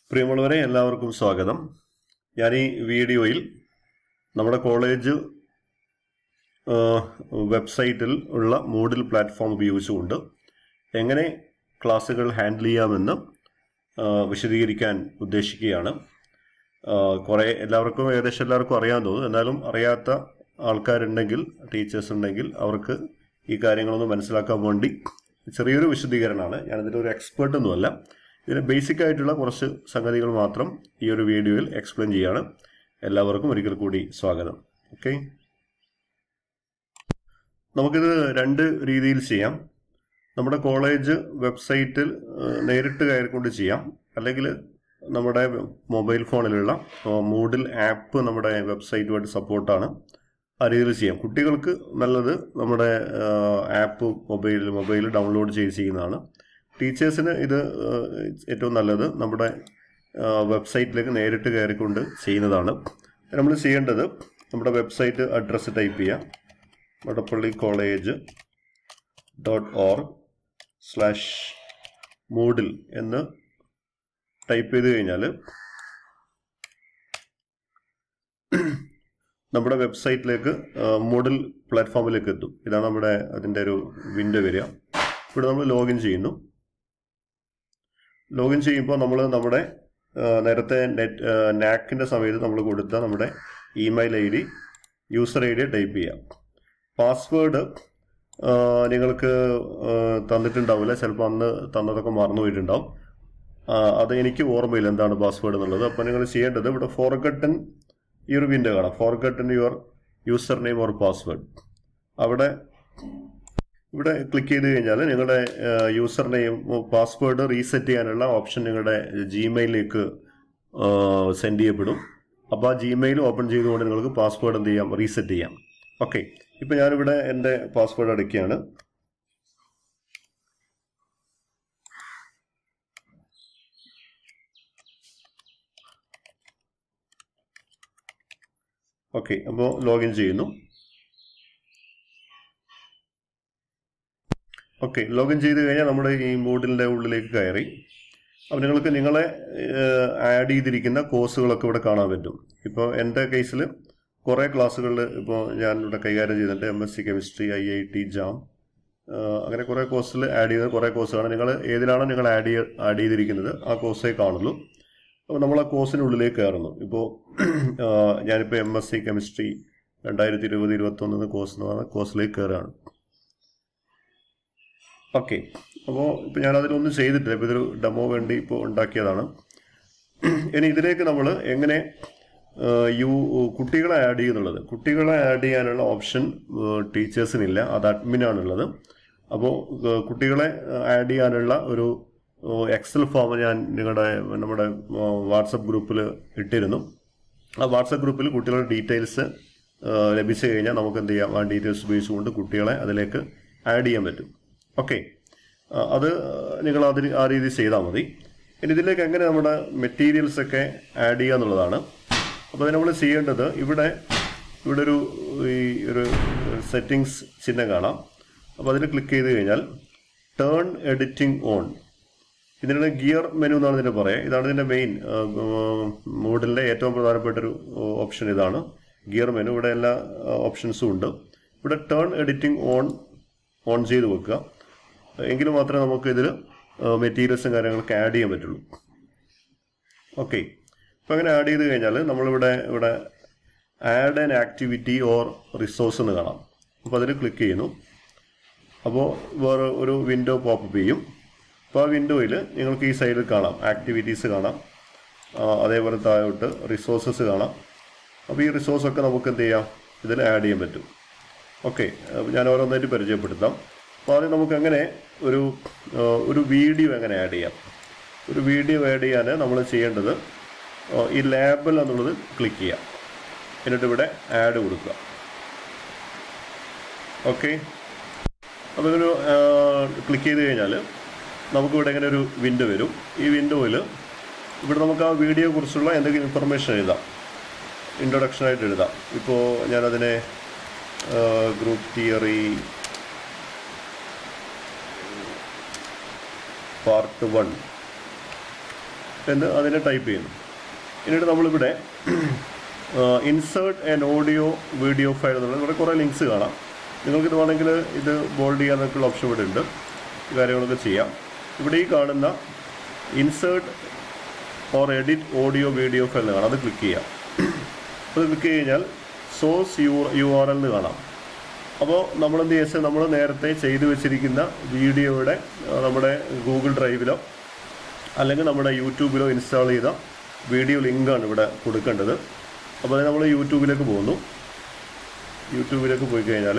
പ്രിയമുള്ളവരെ എല്ലാവർക്കും സ്വാഗതം ഞാൻ ഈ വീഡിയോയിൽ നമ്മുടെ കോളേജ് ആ, വെബ്സൈറ്റിൽ ഉള്ള മൂഡിൽ പ്ലാറ്റ്ഫോം ഉപയോഗിച്ചുകൊണ്ട് എങ്ങനെ ക്ലാസ്സുകൾ ഹാൻഡിൽ ചെയ്യാമെന്ന് ആ, വിശദീകരിക്കാൻ ഉദ്ദേശിക്കുകയാണ് ആ, കുറേ എല്ലാവർക്കും ഏകദേശം എല്ലാവർക്കും അറിയാൻ തോന്നും എന്നാലും അറിയാത്ത ആൾക്കാരുണ്ടെങ്കിൽ ടീച്ചേഴ്സ് ഉണ്ടെങ്കിൽ അവർക്ക് ഈ കാര്യങ്ങളൊന്ന് മനസ്സിലാക്കാൻ വേണ്ടി ചെറിയൊരു വിശദീകരണമാണ് ഞാനിതിൽ ഒരു എക്സ്പേർട്ട് ഒന്നുമല്ല ഇതിന് ബേസിക് ആയിട്ടുള്ള കുറച്ച് സംഗതികൾ മാത്രം ഈ ഒരു വീഡിയോയിൽ എക്സ്പ്ലെയിൻ ചെയ്യാണ് എല്ലാവർക്കും ഒരിക്കൽ കൂടി സ്വാഗതം ഓക്കെ നമുക്കിത് രണ്ട് രീതിയിൽ ചെയ്യാം നമ്മുടെ കോളേജ് വെബ്സൈറ്റിൽ ഏഹ്, നേരിട്ട് കയറിക്കൊണ്ട് ചെയ്യാം അല്ലെങ്കിൽ നമ്മുടെ മൊബൈൽ ഫോണിലുള്ള മൂഡിൽ ആപ്പ് നമ്മുടെ വെബ്സൈറ്റുമായിട്ട് സപ്പോർട്ടാണ് ആ രീതിയിൽ ചെയ്യാം കുട്ടികൾക്ക് നല്ലത് നമ്മുടെ ആപ്പ് മൊബൈൽ മൊബൈൽ ഡൗൺലോഡ് ചെയ്ത് ചെയ്യുന്നതാണ് ടീച്ചേഴ്സിന് ഇത് ഏഹ്, ഏറ്റവും നല്ലത് നമ്മുടെ വെബ്സൈറ്റിലേക്ക് നേരിട്ട് കയറിക്കൊണ്ട് ചെയ്യുന്നതാണ് നമ്മൾ ചെയ്യേണ്ടത് നമ്മുടെ വെബ്സൈറ്റ് അഡ്രസ്സ് ടൈപ്പ് ചെയ്യാം Madappally college dot org slash Moodle എന്ന് ടൈപ്പ് ചെയ്ത് കഴിഞ്ഞാൽ നമ്മുടെ വെബ്സൈറ്റിലേക്ക് മോഡൽ പ്ലാറ്റ്ഫോമിലേക്ക് എത്തും ഇതാണ് നമ്മുടെ അതിൻ്റെ ഒരു വിൻഡോ വരിക ഇവിടെ നമ്മൾ ലോഗിൻ ചെയ്യുന്നു ലോഗിൻ ചെയ്യുമ്പോൾ നമ്മൾ നമ്മുടെ ആ, നേരത്തെ നെറ്റ് നാക്കിൻ്റെ സമയത്ത് നമ്മൾ കൊടുത്ത നമ്മുടെ email I D user I D type ചെയ്യാം പാസ്വേഡ് നിങ്ങൾക്ക് ആ, തന്നിട്ടുണ്ടാവില്ല ചിലപ്പോൾ അന്ന് തന്നതൊക്കെ മറന്നു പോയിട്ടുണ്ടാവും ആ, അത് എനിക്ക് ഓർമ്മയില്ല എന്താണ് പാസ്വേഡ് എന്നുള്ളത് അപ്പോൾ നിങ്ങൾ ചെയ്യേണ്ടത് ഇവിടെ ഫോർഗട്ടൻ ഈ ഒരു വിൻഡോ കാണാം forgotten your user name or password അവിടെ ഇവിടെ ക്ലിക്ക് ചെയ്ത് കഴിഞ്ഞാൽ നിങ്ങളുടെ യൂസർ നെയിം പാസ്വേഡ് റീസെറ്റ് ചെയ്യാനുള്ള ഓപ്ഷൻ നിങ്ങളുടെ ജിമെയിലിലേക്ക് സെൻഡ് ചെയ്യപ്പെടും അപ്പോൾ ആ ജിമെയിൽ ഓപ്പൺ ചെയ്തുകൊണ്ട് നിങ്ങൾക്ക് പാസ്വേഡ് എന്ത് ചെയ്യാം റീസെറ്റ് ചെയ്യാം ഓക്കെ ഇപ്പം ഞാനിവിടെ എൻ്റെ പാസ്വേഡ് അടയ്ക്കുകയാണ് ഓക്കെ അപ്പോൾ ലോഗിൻ ചെയ്യുന്നു ഓക്കെ ലോഗിൻ ചെയ്ത് കഴിഞ്ഞാൽ നമ്മുടെ ഈ മോഡിൻ്റെ ഉള്ളിലേക്ക് കയറി അപ്പോൾ നിങ്ങൾക്ക് നിങ്ങളെ ആഡ് ചെയ്തിരിക്കുന്ന കോഴ്സുകളൊക്കെ ഇവിടെ കാണാൻ പറ്റും ഇപ്പോൾ എൻ്റെ കേസിൽ കുറേ ക്ലാസ്സുകളിൽ ഇപ്പോൾ ഞാൻ ഇവിടെ കൈകാര്യം ചെയ്തിട്ടുണ്ട് M S C chemistry I I T JAM അങ്ങനെ കുറേ കോഴ്സിൽ ആഡ് ചെയ്ത കുറേ കോഴ്സുകളാണ് നിങ്ങൾ ഏതിലാണോ നിങ്ങൾ ആഡ് ചെയ്യ ആഡ് ചെയ്തിരിക്കുന്നത് ആ കോഴ്സേ കാണുള്ളൂ അപ്പോൾ നമ്മൾ ആ കോഴ്സിനുള്ളിലേക്ക് കയറുന്നു ഇപ്പോൾ ഞാനിപ്പോൾ എം എസ് സി കെമിസ്ട്രി രണ്ടായിരത്തി ഇരുപത് ഇരുപത്തൊന്ന് കോഴ്സ് എന്ന് പറഞ്ഞ കോഴ്സിലേക്ക് കയറുകയാണ് ഓക്കെ അപ്പോൾ ഇപ്പോൾ ഞാൻ അതിലൊന്നും ചെയ്തിട്ടില്ല ഇപ്പോൾ ഇതൊരു ഡെമോ വേണ്ടി ഇപ്പോൾ ഉണ്ടാക്കിയതാണ് ഇനി ഇതിലേക്ക് നമ്മൾ എങ്ങനെ ആ, യു കുട്ടികളെ ആഡ് ചെയ്യുന്നുള്ളത് കുട്ടികളെ ആഡ് ചെയ്യാനുള്ള ഓപ്ഷൻ ടീച്ചേഴ്സിനില്ല അത് അഡ്മിനാണുള്ളത് അപ്പോൾ കുട്ടികളെ ആഡ് ചെയ്യാനുള്ള ഒരു എക്സൽ ഫോം ഞാൻ നിങ്ങളുടെ നമ്മുടെ വാട്സപ്പ് ഗ്രൂപ്പിൽ ഇട്ടിരുന്നു ആ വാട്സപ്പ് ഗ്രൂപ്പിൽ കുട്ടികളുടെ ഡീറ്റെയിൽസ് ലഭിച്ചു കഴിഞ്ഞാൽ നമുക്ക് എന്ത് ചെയ്യാം ആ ഡീറ്റെയിൽസ് ഉപയോഗിച്ചുകൊണ്ട് കുട്ടികളെ അതിലേക്ക് ആഡ് ചെയ്യാൻ പറ്റും ഓക്കെ അത് നിങ്ങൾ അതിന് ആ രീതിയിൽ ചെയ്താൽ മതി ഇനി ഇതിലേക്ക് എങ്ങനെ നമ്മുടെ മെറ്റീരിയൽസ് ഒക്കെ ആഡ് ചെയ്യുക എന്നുള്ളതാണ് അപ്പോൾ നമ്മൾ ചെയ്യേണ്ടത് ഇവിടെ ഇവിടെ ഒരു ഈ ഒരു സെറ്റിങ്സ് ചിഹ്നം കാണാം അപ്പോൾ അതിൽ ക്ലിക്ക് ചെയ്ത് കഴിഞ്ഞാൽ ടേൺ എഡിറ്റിംഗ് ഓൺ ഇതിനുള്ള ഗിയർ മെനു എന്നാണ് ഇതിനെ പറയുക ഇതാണ് ഇതിൻ്റെ മെയിൻ മോഡലിൻ്റെ ഏറ്റവും പ്രധാനപ്പെട്ട ഒരു ഓപ്ഷൻ ഇതാണ് ഗിയർ മെനു ഇവിടെ എല്ലാ ഓപ്ഷൻസും ഉണ്ട് ഇവിടെ ടേൺ എഡിറ്റിംഗ് ഓൺ ഓൺ ചെയ്ത് വെക്കുക എങ്കിൽ മാത്രമേ നമുക്ക് ഇതിൽ മെറ്റീരിയൽസും കാര്യങ്ങളൊക്കെ ആഡ് ചെയ്യാൻ പറ്റുള്ളൂ ഓക്കെ അപ്പോൾ അങ്ങനെ ആഡ് ചെയ്ത് കഴിഞ്ഞാൽ നമ്മളിവിടെ ഇവിടെ add an activity or resource എന്ന് കാണാം അപ്പോൾ അതിൽ ക്ലിക്ക് ചെയ്യുന്നു അപ്പോൾ വേറെ ഒരു വിൻഡോ പോപ്പപ്പ് ചെയ്യും അപ്പോൾ ആ വിൻഡോയിൽ നിങ്ങൾക്ക് ഈ സൈഡിൽ കാണാം ആക്ടിവിറ്റീസ് കാണാം ആ, അതേപോലെ താഴോട്ട് റിസോഴ്സസ് കാണാം അപ്പോൾ ഈ റിസോഴ്സൊക്കെ നമുക്ക് എന്ത് ചെയ്യാം ഇതിൽ ആഡ് ചെയ്യാൻ പറ്റും ഓക്കെ ഞാൻ ഓരോന്നായിട്ട് പരിചയപ്പെടുത്താം അപ്പോൾ ആദ്യം നമുക്ക് എങ്ങനെ ഒരു ആ, ഒരു വീഡിയോ എങ്ങനെ ആഡ് ചെയ്യാം ഒരു വീഡിയോ ആഡ് ചെയ്യാൻ നമ്മൾ ചെയ്യേണ്ടത് ആ, ഈ ലാബൽ എന്നുള്ളത് ക്ലിക്ക് ചെയ്യാം എന്നിട്ട് ഇവിടെ ആഡ് കൊടുക്കുക ഓക്കെ അപ്പോൾ ഇതൊരു ക്ലിക്ക് ചെയ്ത് കഴിഞ്ഞാൽ നമുക്കിവിടെ ഇങ്ങനെ ഒരു വിൻഡോ വരും ഈ വിൻഡോയിൽ ഇവിടെ നമുക്ക് ആ വീഡിയോയെ കുറിച്ചുള്ള എന്തെങ്കിലും ഇൻഫർമേഷൻ എഴുതാം ഇൻട്രൊഡക്ഷനായിട്ട് എഴുതാം ഇപ്പോൾ ഞാനതിനെ ഗ്രൂപ്പ് തിയറി പാർട്ട് വൺ എന്ന് അതിനെ ടൈപ്പ് ചെയ്യുന്നു എന്നിട്ട് നമ്മളിവിടെ insert and audio video file എന്നുള്ളത് ഇവിടെ കുറേ ലിങ്ക്സ് കാണാം നിങ്ങൾക്ക് ഇത് വേണമെങ്കിൽ ഇത് ബോൾഡ് ചെയ്യാനൊക്കെയുള്ള ഓപ്ഷൻ ഇവിടെ ഉണ്ട് ഈ കാര്യങ്ങളൊക്കെ ചെയ്യാം ഇവിടെ ഈ കാണുന്ന insert or edit audio video file കാണാം അത് ക്ലിക്ക് ചെയ്യാം അത് ക്ലിക്ക് കഴിഞ്ഞാൽ source U U R L എന്ന് കാണാം അപ്പോൾ നമ്മൾ എന്ത് ചെയ്യുക നമ്മൾ നേരത്തെ ചെയ്തു വെച്ചിരിക്കുന്ന വീഡിയോയുടെ ആ, നമ്മുടെ ഗൂഗിൾ ഡ്രൈവിലോ അല്ലെങ്കിൽ നമ്മുടെ യൂട്യൂബിലോ ഇൻസ്റ്റാൾ ചെയ്ത വീഡിയോ ലിങ്കാണ് ഇവിടെ കൊടുക്കേണ്ടത് അപ്പോൾ അത് നമ്മൾ യൂട്യൂബിലേക്ക് പോകുന്നു യൂട്യൂബിലേക്ക് പോയി കഴിഞ്ഞാൽ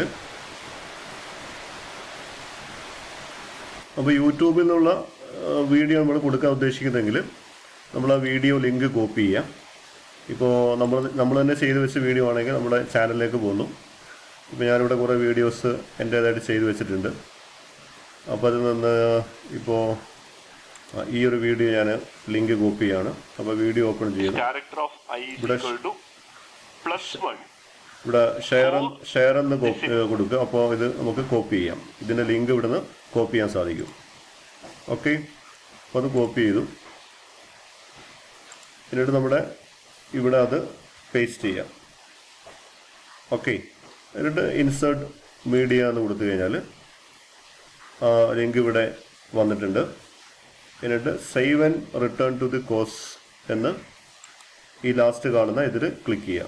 അപ്പോൾ യൂട്യൂബിൽ നിന്നുള്ള ആ, വീഡിയോ നമ്മൾ കൊടുക്കാൻ ഉദ്ദേശിക്കുന്നെങ്കിൽ നമ്മൾ ആ വീഡിയോ ലിങ്ക് കോപ്പി ചെയ്യാം ഇപ്പോൾ നമ്മൾ നമ്മൾ തന്നെ ചെയ്തു വെച്ച വീഡിയോ ആണെങ്കിൽ നമ്മുടെ ചാനലിലേക്ക് പോകുന്നു ഇപ്പോൾ ഞാനിവിടെ കുറേ വീഡിയോസ് എൻ്റേതായിട്ട് ചെയ്തു വെച്ചിട്ടുണ്ട് അപ്പോൾ അതിൽ നിന്ന് ഇപ്പോൾ ആ, ഈ ഒരു വീഡിയോ ഞാൻ ലിങ്ക് കോപ്പി ചെയ്യാണ് അപ്പോൾ വീഡിയോ ഓപ്പൺ ചെയ്യുന്നു character of i is ഇവിടെ equal to plus 1 ഇവിടെ ഷെയർ ഷെയർ എന്ന് കോപ്പി കൊടുക്കുക അപ്പോൾ ഇത് നമുക്ക് കോപ്പി ചെയ്യാം ഇതിൻ്റെ ലിങ്ക് ഇവിടുന്ന് കോപ്പി ചെയ്യാൻ സാധിക്കും ഓക്കെ അപ്പോൾ അത് കോപ്പി ചെയ്തു എന്നിട്ട് നമ്മുടെ ഇവിടെ അത് പേസ്റ്റ് ചെയ്യാം ഓക്കെ എന്നിട്ട് ഇൻസേർട്ട് മീഡിയ എന്ന് കൊടുത്തു കഴിഞ്ഞാൽ ആ ലിങ്ക് ഇവിടെ വന്നിട്ടുണ്ട് എന്നിട്ട് save and return to the course എന്ന് ഈ ലാസ്റ്റ് കാണുന്ന ഇതിൽ ക്ലിക്ക് ചെയ്യാം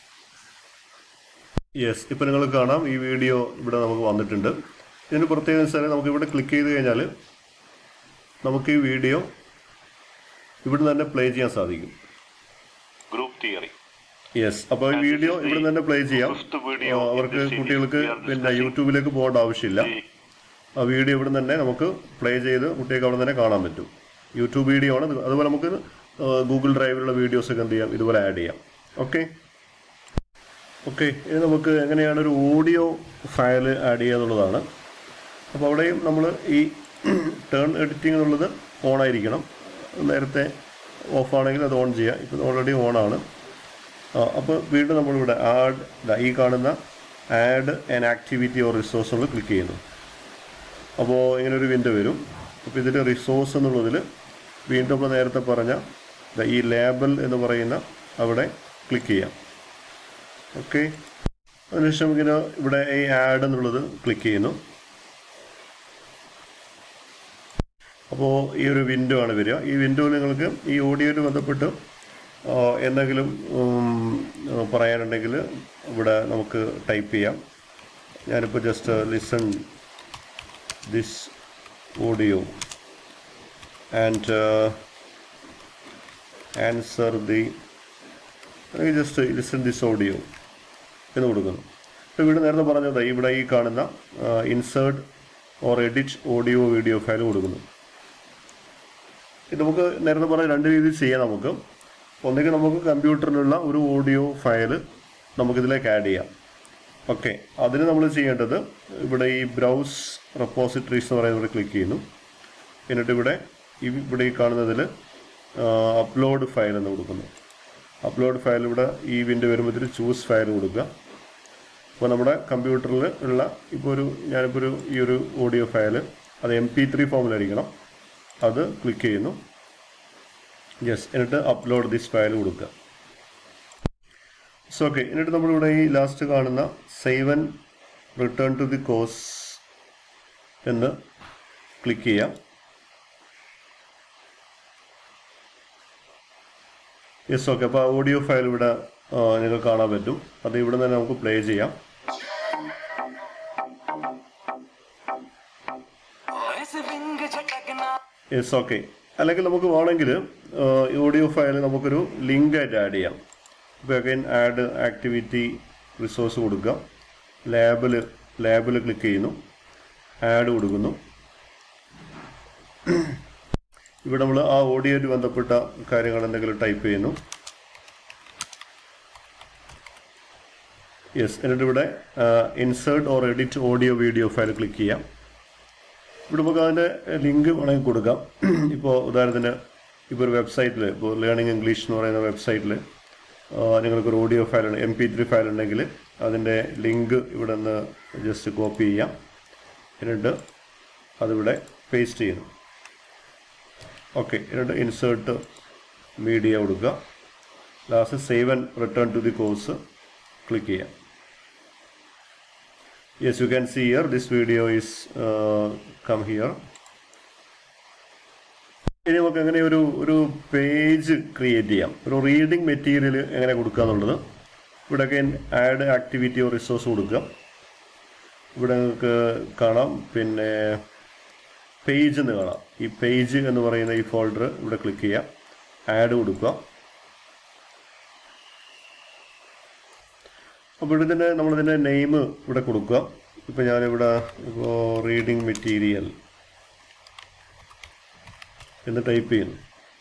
യെസ് ഇപ്പം നിങ്ങൾ കാണാം ഈ വീഡിയോ ഇവിടെ നമുക്ക് വന്നിട്ടുണ്ട് ഇതിന് പ്രത്യേകത വെച്ചാൽ നമുക്ക് ഇവിടെ ക്ലിക്ക് ചെയ്ത് കഴിഞ്ഞാൽ നമുക്ക് ഈ വീഡിയോ ഇവിടെ തന്നെ പ്ലേ ചെയ്യാൻ സാധിക്കും group theory യെസ് അപ്പോൾ ഈ വീഡിയോ ഇവിടെ തന്നെ പ്ലേ ചെയ്യാം fifth video ആ, in അവർക്ക് this series കുട്ടികൾക്ക് we are പിന്നെ discussing യൂട്യൂബിലേക്ക് പോകേണ്ട ആവശ്യമില്ല the ആ വീഡിയോ ഇവിടെ തന്നെ നമുക്ക് പ്ലേ ചെയ്ത് കുട്ടികൾക്ക് അവിടെ തന്നെ കാണാൻ പറ്റും യൂട്യൂബ് വീഡിയോ ആണ് ഇത്. അതുപോലെ നമുക്ക് ഗൂഗിൾ ഡ്രൈവിലുള്ള വീഡിയോസ് ഒക്കെ എന്ത് ചെയ്യാം ഇതുപോലെ ആഡ് ചെയ്യാം ഓക്കെ ഓക്കെ ഇനി നമുക്ക് എങ്ങനെയാണ് ഒരു ഓഡിയോ ഫയൽ ആഡ് ചെയ്യുക എന്നുള്ളതാണ് അപ്പോൾ അവിടെയും നമ്മൾ ഈ ടേൺ എഡിറ്റിംഗ് എന്നുള്ളത് ഓൺ ആയിരിക്കണം നേരത്തെ ഓഫ് ആണെങ്കിൽ അത് ഓൺ ചെയ്യുക ഇപ്പോൾ ഓൾറെഡി ഓൺ ആണ് അപ്പോൾ വീണ്ടും നമ്മളിവിടെ ആഡ് ഈ കാണുന്ന add an activity or resource നമ്മൾ ക്ലിക്ക് ചെയ്യുന്നു അപ്പോൾ ഇങ്ങനെ ഒരു വിൻഡോ വരും അപ്പോൾ ഇതിൽ റിസോഴ്സ് എന്നുള്ളതിൽ വീണ്ടും നമ്മൾ നേരത്തെ പറഞ്ഞ ദാ ഈ ലേബൽ എന്ന് പറയുന്ന അവിടെ ക്ലിക്ക് ചെയ്യാം ഓക്കെ അതിനുശേഷം ഇങ്ങനെ ഇവിടെ ഈ ആഡ് എന്നുള്ളത് ക്ലിക്ക് ചെയ്യുന്നു അപ്പോൾ ഈ ഒരു വിൻഡോ ആണ് വരിക ഈ വിൻഡോയിൽ നിങ്ങൾക്ക് ഈ ഓഡിയോയിൽ ബന്ധപ്പെട്ട് ആ, എന്തെങ്കിലും ഉം, ആ, പറയാനുണ്ടെങ്കിൽ ഇവിടെ നമുക്ക് ടൈപ്പ് ചെയ്യാം ഞാനിപ്പോൾ just listen this audio and answer the അല്ലെങ്കിൽ ജസ്റ്റ് ലിസൺ ദിസ് ഓഡിയോ എന്ന് കൊടുക്കുന്നു ഇപ്പോൾ ഇവിടെ നേരത്തെ പറഞ്ഞത് ഇവിടെ ഈ കാണുന്ന insert or edit audio video file കൊടുക്കുന്നു ഇത് നമുക്ക് നേരത്തെ പറഞ്ഞ രണ്ട് രീതിയിൽ ചെയ്യാം നമുക്ക് ഒന്നുകിൽ നമുക്ക് കമ്പ്യൂട്ടറിലുള്ള ഒരു ഓഡിയോ ഫയൽ നമുക്കിതിലേക്ക് ആഡ് ചെയ്യാം ഓക്കെ അതിന് നമ്മൾ ചെയ്യേണ്ടത് ഇവിടെ ഈ ബ്രൗസ് റെപ്പോസിറ്ററീസ് എന്ന് പറയുന്നത് ക്ലിക്ക് ചെയ്യുന്നു എന്നിട്ട് ഇവിടെ ഈ ഇവിടെ ഈ കാണുന്നതിൽ അപ്ലോഡ് ഫയൽ എന്ന് കൊടുക്കുന്നു അപ്ലോഡ് ഫയൽ ഇവിടെ ഈ വിൻഡോ വരുമ്പോൾ ചൂസ് ഫയൽ കൊടുക്കുക അപ്പോൾ നമ്മുടെ കമ്പ്യൂട്ടറിൽ ഉള്ള ഇപ്പോൾ ഒരു ഞാനിപ്പോൾ ഒരു ഈ ഒരു ഓഡിയോ ഫയൽ അത് എം പി ത്രീ ഫോമിലായിരിക്കണം അത് ക്ലിക്ക് ചെയ്യുന്നു യെസ് എന്നിട്ട് അപ്ലോഡ് ദിസ് ഫയൽ കൊടുക്കുക സോ ഓക്കെ എന്നിട്ട് നമ്മളിവിടെ ഈ ലാസ്റ്റ് കാണുന്ന save and return to the course എന്ന് ക്ലിക്ക് ചെയ്യാം യെസ് ഓക്കെ അപ്പോൾ ഓഡിയോ ഫയൽ ഇവിടെ ആ, നിങ്ങൾക്ക് കാണാൻ പറ്റും അത് ഇവിടെ തന്നെ നമുക്ക് പ്ലേ ചെയ്യാം യെസ് ഓക്കെ അല്ലെങ്കിൽ നമുക്ക് വേണമെങ്കിൽ ഈ ഓഡിയോ ഫയൽ നമുക്കൊരു ലിങ്ക് ആയിട്ട് ആഡ് ചെയ്യാം ഇപ്പോൾ അഗൈൻ ആഡ് ആക്ടിവിറ്റി റിസോഴ്സ് കൊടുക്കുക ലാബിൽ ലാബിൽ ക്ലിക്ക് ചെയ്യുന്നു ആഡ് കൊടുക്കുന്നു ഇവിടെ നമ്മൾ ആ ഓഡിയോയിൽ ബന്ധപ്പെട്ട കാര്യങ്ങൾ എന്തെങ്കിലും ടൈപ്പ് ചെയ്യുന്നു യെസ് എന്നിട്ട് ഇവിടെ insert or edit audio video file click ചെയ്യാം ഇവിടെ നമുക്ക് അതിൻ്റെ ലിങ്ക് വേണമെങ്കിൽ കൊടുക്കാം ഇപ്പോൾ ഉദാഹരണത്തിന് ഇപ്പോൾ ഒരു വെബ്സൈറ്റിൽ ഇപ്പോൾ ലേണിംഗ് ഇംഗ്ലീഷ് എന്ന് പറയുന്ന വെബ്സൈറ്റിൽ നിങ്ങൾക്കൊരു audio file M P three file ഉണ്ടെങ്കിൽ അതിൻ്റെ ലിങ്ക് ഇവിടെ നിന്ന് ജസ്റ്റ് കോപ്പി ചെയ്യാം എന്നിട്ട് അതിവിടെ പേസ്റ്റ് ചെയ്യുന്നു ഓക്കെ എന്നിട്ട് ഇൻസേർട്ട് മീഡിയ കൊടുക്കുക last save and return to the course click ചെയ്യാം yes you can see here this video is come here ഇനി നമുക്ക് എങ്ങനെ ഒരു ഒരു പേജ് ക്രിയേറ്റ് ചെയ്യാം ഒരു റീഡിംഗ് മെറ്റീരിയൽ എങ്ങനെ കൊടുക്കുക എന്നുള്ളത് ഇവിടെയൊക്കെ ആഡ് ആക്ടിവിറ്റി ഓർ റിസോഴ്സ് കൊടുക്കുക ഇവിടെ നിങ്ങൾക്ക് കാണാം പിന്നെ പേജ് എന്ന് കാണാം ഈ പേജ് എന്ന് പറയുന്ന ഈ ഫോൾഡർ ഇവിടെ ക്ലിക്ക് ചെയ്യാം ആഡ് കൊടുക്കുക അപ്പോൾ ഇതിൻ്റെ നമ്മളിതിൻ്റെ നെയിം ഇവിടെ കൊടുക്കുക ഇപ്പോൾ ഞാനിവിടെ ഇപ്പോൾ റീഡിംഗ് മെറ്റീരിയൽ എന്ന് ടൈപ്പ് ചെയ്യുന്നു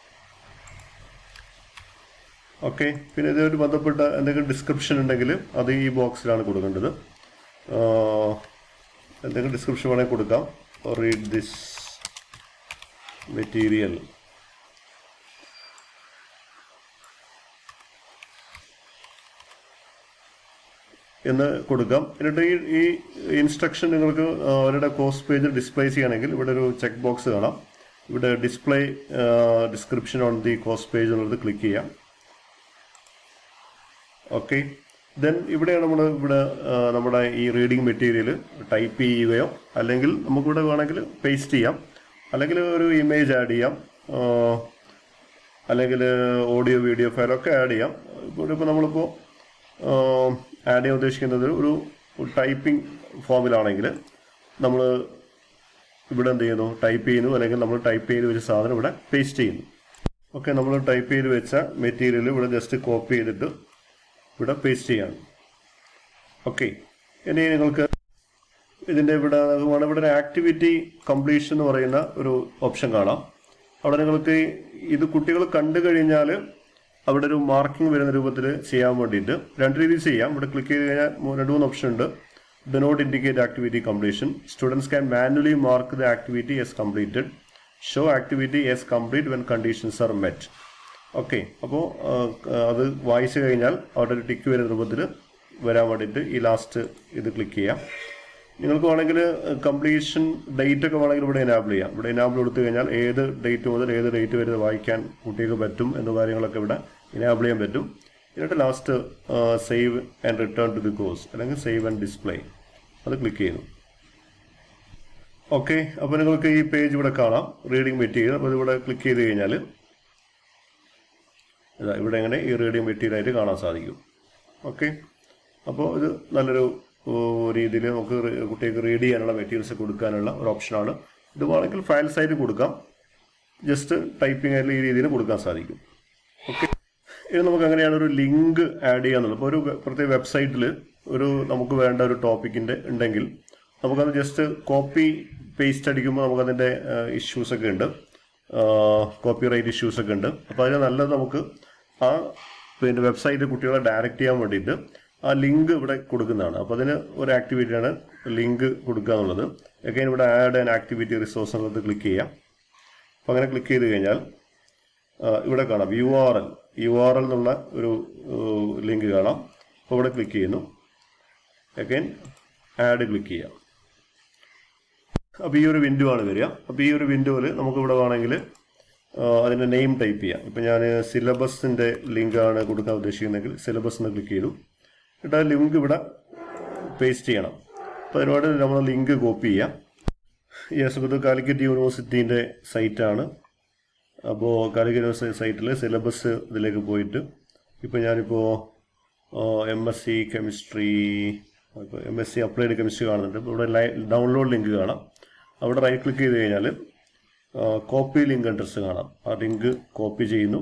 ഓക്കെ പിന്നെ ഇതുമായിട്ട് ബന്ധപ്പെട്ട എന്തെങ്കിലും ഡിസ്ക്രിപ്ഷൻ ഉണ്ടെങ്കിൽ അത് ഈ ബോക്സിലാണ് കൊടുക്കേണ്ടത് ആഹ് എന്തെങ്കിലും ഡിസ്ക്രിപ്ഷൻ വേണമെങ്കിൽ കൊടുക്കാം റീഡ് ദിസ് മെറ്റീരിയൽ എന്ന് കൊടുക്കാം എന്നിട്ട് ഈ ഈ ഇൻസ്ട്രക്ഷൻ നിങ്ങൾക്ക് ആ, അവരുടെ കോഴ്സ് പേജിൽ ഡിസ്പ്ലേ ചെയ്യണമെങ്കിൽ ഇവിടെ ഒരു ചെക്ക് ബോക്സ് കാണാം ഇവിടെ display description on the course page എന്നുള്ളത് ക്ലിക്ക് ചെയ്യാം ഓക്കെ ദെൻ ഇവിടെയാണ് നമ്മൾ ഇവിടെ ആ, നമ്മുടെ ഈ റീഡിംഗ് മെറ്റീരിയൽ ടൈപ്പ് ചെയ്യുകയോ അല്ലെങ്കിൽ നമുക്കിവിടെ വേണമെങ്കിൽ പേസ്റ്റ് ചെയ്യാം അല്ലെങ്കിൽ ഒരു ഇമേജ് ആഡ് ചെയ്യാം ആ, അല്ലെങ്കിൽ ഓഡിയോ വീഡിയോ ഫയലൊക്കെ ആഡ് ചെയ്യാം ഇപ്പോൾ ഇപ്പോൾ നമ്മളിപ്പോൾ ആഡ് ചെയ്യാൻ ഉദ്ദേശിക്കുന്നത് ഒരു ടൈപ്പിംഗ് ഫോമിലാണെങ്കിൽ നമ്മൾ ഇവിടെ എന്ത് ചെയ്യുന്നു ടൈപ്പ് ചെയ്യുന്നു അല്ലെങ്കിൽ നമ്മൾ ടൈപ്പ് ചെയ്ത് വെച്ച സാധനം ഇവിടെ പേസ്റ്റ് ചെയ്യുന്നു ഓക്കെ നമ്മൾ ടൈപ്പ് ചെയ്ത് വെച്ച മെറ്റീരിയൽ ഇവിടെ ജസ്റ്റ് കോപ്പി ചെയ്തിട്ട് ഇവിടെ പേസ്റ്റ് ചെയ്യാണ് ഓക്കെ ഇനി നിങ്ങൾക്ക് ഇതിൻ്റെ ഇവിടെ വേണം ഇവിടെ ഒരു ആക്ടിവിറ്റി കംപ്ലീഷൻ എന്ന് പറയുന്ന ഒരു ഓപ്ഷൻ കാണാം അവിടെ നിങ്ങൾക്ക് ഇത് കുട്ടികൾ കണ്ടു കഴിഞ്ഞാൽ അവിടെ ഒരു മാർക്കിംഗ് വരുന്ന രൂപത്തിൽ ചെയ്യാൻ വേണ്ടിയിട്ട് രണ്ട് രീതിയിൽ ചെയ്യാം ഇവിടെ ക്ലിക്ക് ചെയ്ത് കഴിഞ്ഞാൽ മൂ- രണ്ട് മൂന്ന് ഓപ്ഷൻ ഉണ്ട് do not indicate activity completion students can manually mark the activity as completed show activity as complete when conditions are met okay അപ്പോൾ അത് വായിച്ചു കഴിഞ്ഞാൽ അവിടെ ഒരു ടിക്ക് വരുന്ന രൂപത്തിൽ വരാൻ വേണ്ടിയിട്ട് ഈ ലാസ്റ്റ് ഇത് ക്ലിക്ക് ചെയ്യാം നിങ്ങൾക്ക് വേണമെങ്കിൽ കംപ്ലീഷൻ ഡേറ്റ് ഒക്കെ വേണമെങ്കിൽ ഇവിടെ എനാബിൾ ചെയ്യാം ഇവിടെ എനാബിൾ കൊടുത്തു കഴിഞ്ഞാൽ ഏത് ഡേറ്റ് മുതൽ ഏത് ഡേറ്റ് വരെ ഇത് വായിക്കാൻ കുട്ടിക്ക് പറ്റും എന്ന കാര്യങ്ങളൊക്കെ ഇവിടെ എനാബിൾ ചെയ്യാൻ പറ്റും എന്നിട്ട് last save and return to the course അല്ലെങ്കിൽ സേവ് ആൻഡ് ഡിസ്പ്ലേ അത് ക്ലിക്ക് ചെയ്യുന്നു ഓക്കെ അപ്പോൾ നിങ്ങൾക്ക് ഈ പേജ് ഇവിടെ കാണാം റീഡിംഗ് മെറ്റീരിയൽ അപ്പോൾ ഇതിവിടെ ക്ലിക്ക് ചെയ്ത് കഴിഞ്ഞാൽ ഇതാ ഇവിടെ എങ്ങനെ ഈ റീഡിംഗ് മെറ്റീരിയൽ ആയിട്ട് കാണാൻ സാധിക്കും ഓക്കെ അപ്പോൾ ഇത് നല്ലൊരു രീതിയിൽ നമുക്ക് റി- കുട്ടികൾക്ക് റീഡ് ചെയ്യാനുള്ള മെറ്റീരിയൽസ് കൊടുക്കാനുള്ള ഒരു ഓപ്ഷനാണ് ഇത് വേണമെങ്കിൽ ഫയൽസ് ആയിട്ട് കൊടുക്കാം ജസ്റ്റ് ടൈപ്പിംഗ് ആയിട്ടുള്ള ഈ രീതിയിൽ കൊടുക്കാൻ സാധിക്കും ഓക്കെ ഇത് നമുക്ക് അങ്ങനെയാണ് ഒരു ലിങ്ക് ആഡ് ചെയ്യാന്നുള്ളത് അപ്പോൾ ഒരു വെ- പ്രത്യേക വെബ്സൈറ്റിൽ ഒരു നമുക്ക് വേണ്ട ഒരു ടോപ്പിക്കിൻ്റെ ഉണ്ടെങ്കിൽ നമുക്കത് ജസ്റ്റ് കോപ്പി പേസ്റ്റ് അടിക്കുമ്പോൾ നമുക്കതിൻ്റെ ഇഷ്യൂസ് ഒക്കെ ഉണ്ട് കോപ്പി റൈറ്റ് ഇഷ്യൂസ് ഒക്കെ ഉണ്ട് അപ്പോൾ അതിന് നല്ലത് നമുക്ക് ആ പിന്നെ വെബ്സൈറ്റ് കുട്ടികളെ ഡയറക്റ്റ് ചെയ്യാൻ വേണ്ടിയിട്ട് ആ ലിങ്ക് ഇവിടെ കൊടുക്കുന്നതാണ് അപ്പോൾ അതിന് ഒരു ആക്ടിവിറ്റിയാണ് ലിങ്ക് കൊടുക്കുക എന്നുള്ളത് again ഇവിടെ ആഡ് ആൻ ആക്ടിവിറ്റി റിസോഴ്സ് എന്നുള്ളത് ക്ലിക്ക് ചെയ്യാം അപ്പോൾ അങ്ങനെ ക്ലിക്ക് ചെയ്ത് കഴിഞ്ഞാൽ ആ, ഇവിടെ കാണാം U R L U R L എന്നുള്ള ഒരു ലിങ്ക് കാണാം അപ്പോൾ ഇവിടെ ക്ലിക്ക് ചെയ്യുന്നു അഗൈൻ ആഡ് ക്ലിക്ക് ചെയ്യാം അപ്പോൾ ഈ ഒരു വിൻഡോ ആണ് വരിക അപ്പോൾ ഈ ഒരു വിൻഡോയിൽ നമുക്കിവിടെ വേണമെങ്കിൽ അതിൻ്റെ നെയിം ടൈപ്പ് ചെയ്യാം ഇപ്പം ഞാൻ സിലബസിൻ്റെ ലിങ്കാണ് കൊടുക്കാൻ ഉദ്ദേശിക്കുന്നതെങ്കിൽ സിലബസ് എന്ന് ക്ലിക്ക് ചെയ്തു എന്നിട്ട് ആ ലിങ്ക് ഇവിടെ പേസ്റ്റ് ചെയ്യണം അപ്പോൾ അതിനോട് നമ്മൾ ലിങ്ക് കോപ്പി ചെയ്യാം യെസ് ഇത് കാലിക്കറ്റ് യൂണിവേഴ്സിറ്റീൻ്റെ സൈറ്റാണ് അപ്പോൾ കാലിക്കറ്റ് യൂണിവേഴ്സിറ്റി സൈറ്റിൽ സിലബസ് ഇതിലേക്ക് പോയിട്ട് ഇപ്പോൾ ഞാനിപ്പോൾ എം എസ് സി കെമിസ്ട്രി ഇപ്പോൾ M S C applied chemistry കാണുന്നുണ്ട് ഇപ്പോൾ ഇവിടെ ലൈ ഡൗൺലോഡ് ലിങ്ക് കാണാം അവിടെ റൈറ്റ് ക്ലിക്ക് ചെയ്ത് കഴിഞ്ഞാൽ കോപ്പി ലിങ്ക് അഡ്രസ്സ് കാണാം ആ ലിങ്ക് കോപ്പി ചെയ്യുന്നു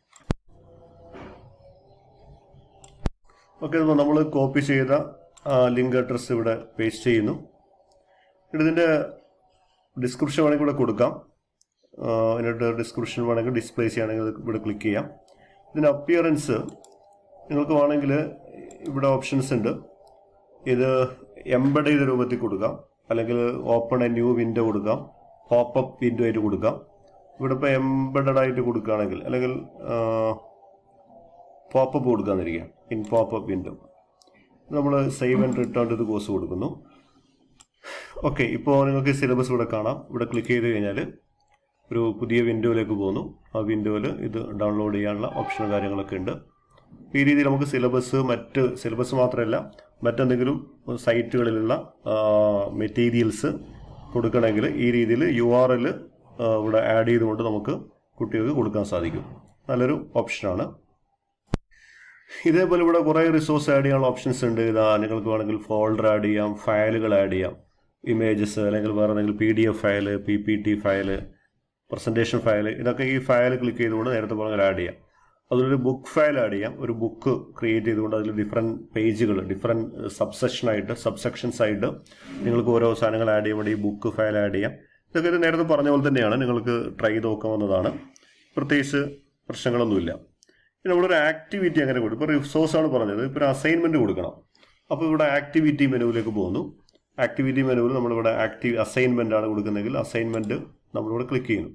ഓക്കെ അപ്പോൾ നമ്മൾ കോപ്പി ചെയ്ത ലിങ്ക് അഡ്രസ്സ് ഇവിടെ പേസ്റ്റ് ചെയ്യുന്നു എന്നിട്ട് ഇതിൻ്റെ ഡിസ്ക്രിപ്ഷൻ വേണമെങ്കിൽ ഇവിടെ കൊടുക്കാം ആ, എന്നിട്ട് ഡിസ്ക്രിപ്ഷൻ വേണമെങ്കിൽ ഡിസ്പ്ലേ ചെയ്യുകയാണെങ്കിൽ ഇത് ഇവിടെ ക്ലിക്ക് ചെയ്യാം ഇതിൻ്റെ അപ്പിയറൻസ് നിങ്ങൾക്ക് വേണമെങ്കിൽ ഇവിടെ ഓപ്ഷൻസ് ഉണ്ട് ഇത് എംബഡ് ചെയ്ത രൂപത്തിൽ കൊടുക്കാം അല്ലെങ്കിൽ ഓപ്പൺ എ ന്യൂ വിൻഡോ കൊടുക്കാം പോപ്പപ്പ് വിൻഡോ ആയിട്ട് കൊടുക്കാം ഇവിടെ ഇപ്പോൾ എംബഡഡ് ആയിട്ട് കൊടുക്കുകയാണെങ്കിൽ അല്ലെങ്കിൽ പോപ്പപ്പ് കൊടുക്കാന്നിരിക്കാം ഇൻ പോപ്പപ്പ് വിൻഡോ നമ്മൾ save and return to course കൊടുക്കുന്നു ഓക്കെ ഇപ്പോൾ നിങ്ങൾക്ക് സിലബസ് ഇവിടെ കാണാം ഇവിടെ ക്ലിക്ക് ചെയ്ത് കഴിഞ്ഞാൽ ഒരു പുതിയ വിൻഡോയിലേക്ക് പോകുന്നു ആ വിൻഡോയിൽ ഇത് ഡൗൺലോഡ് ചെയ്യാനുള്ള ഓപ്ഷൻ കാര്യങ്ങളൊക്കെ ഉണ്ട് ഈ രീതിയിൽ നമുക്ക് സിലബസ് മറ്റ് സിലബസ് മാത്രമല്ല മറ്റെന്തെങ്കിലും സൈറ്റുകളിലുള്ള മെറ്റീരിയൽസ് കൊടുക്കണമെങ്കിൽ ഈ രീതിയിൽ യു ആർ എൽ ഇവിടെ ആഡ് ചെയ്തുകൊണ്ട് നമുക്ക് കുട്ടികൾക്ക് കൊടുക്കാൻ സാധിക്കും നല്ലൊരു ഓപ്ഷനാണ് ഇതേപോലെ ഇവിടെ കുറേ റിസോഴ്സ് ആഡ് ചെയ്യാനുള്ള ഓപ്ഷൻസ് ഉണ്ട് ഇതാ നിങ്ങൾക്ക് വേണമെങ്കിൽ ഫോൾഡർ ആഡ് ചെയ്യാം ഫയലുകൾ ആഡ് ചെയ്യാം ഇമേജസ് അല്ലെങ്കിൽ വേറെ എന്തെങ്കിലും P D F file P P T file presentation file ഇതൊക്കെ ഈ ഫയൽ ക്ലിക്ക് ചെയ്തുകൊണ്ട് നേരത്തെ പറഞ്ഞ ആഡ് ചെയ്യാം അതിലൊരു ബുക്ക് ഫയൽ ആഡ് ചെയ്യാം ഒരു ബുക്ക് ക്രിയേറ്റ് ചെയ്തുകൊണ്ട് അതിൽ ഡിഫറെൻറ്റ് പേജുകൾ ഡിഫറെൻറ്റ് സബ്സെക്ഷനായിട്ട് സബ്സെക്ഷൻസ് ആയിട്ട് നിങ്ങൾക്ക് ഓരോ സാധനങ്ങൾ ആഡ് ചെയ്യുമ്പോൾ ഈ ബുക്ക് ഫയൽ ആഡ് ചെയ്യാം ഇതൊക്കെ ഇത് നേരത്തെ പറഞ്ഞ പോലെ തന്നെയാണ് നിങ്ങൾക്ക് ട്രൈ ചെയ്ത് നോക്കാവുന്നതാണ് പ്രത്യേകിച്ച് പ്രശ്നങ്ങളൊന്നുമില്ല ഇനി നമ്മളൊരു ആക്ടിവിറ്റി അങ്ങനെ കൊടുക്കും ഇപ്പോൾ റിസോഴ്സ് ആണ് പറഞ്ഞത് ഇപ്പോൾ ഒരു അസൈൻമെൻറ്റ് കൊടുക്കണം അപ്പോൾ ഇവിടെ ആക്ടിവിറ്റി മെനുവിലേക്ക് പോകുന്നു ആക്ടിവിറ്റി മെനുവിൽ നമ്മളിവിടെ ആക്റ്റീവ് അസൈൻമെൻ്റ് ആണ് കൊടുക്കുന്നതെങ്കിൽ അസൈൻമെൻറ്റ് നമ്മളിവിടെ ക്ലിക്ക് ചെയ്യുന്നു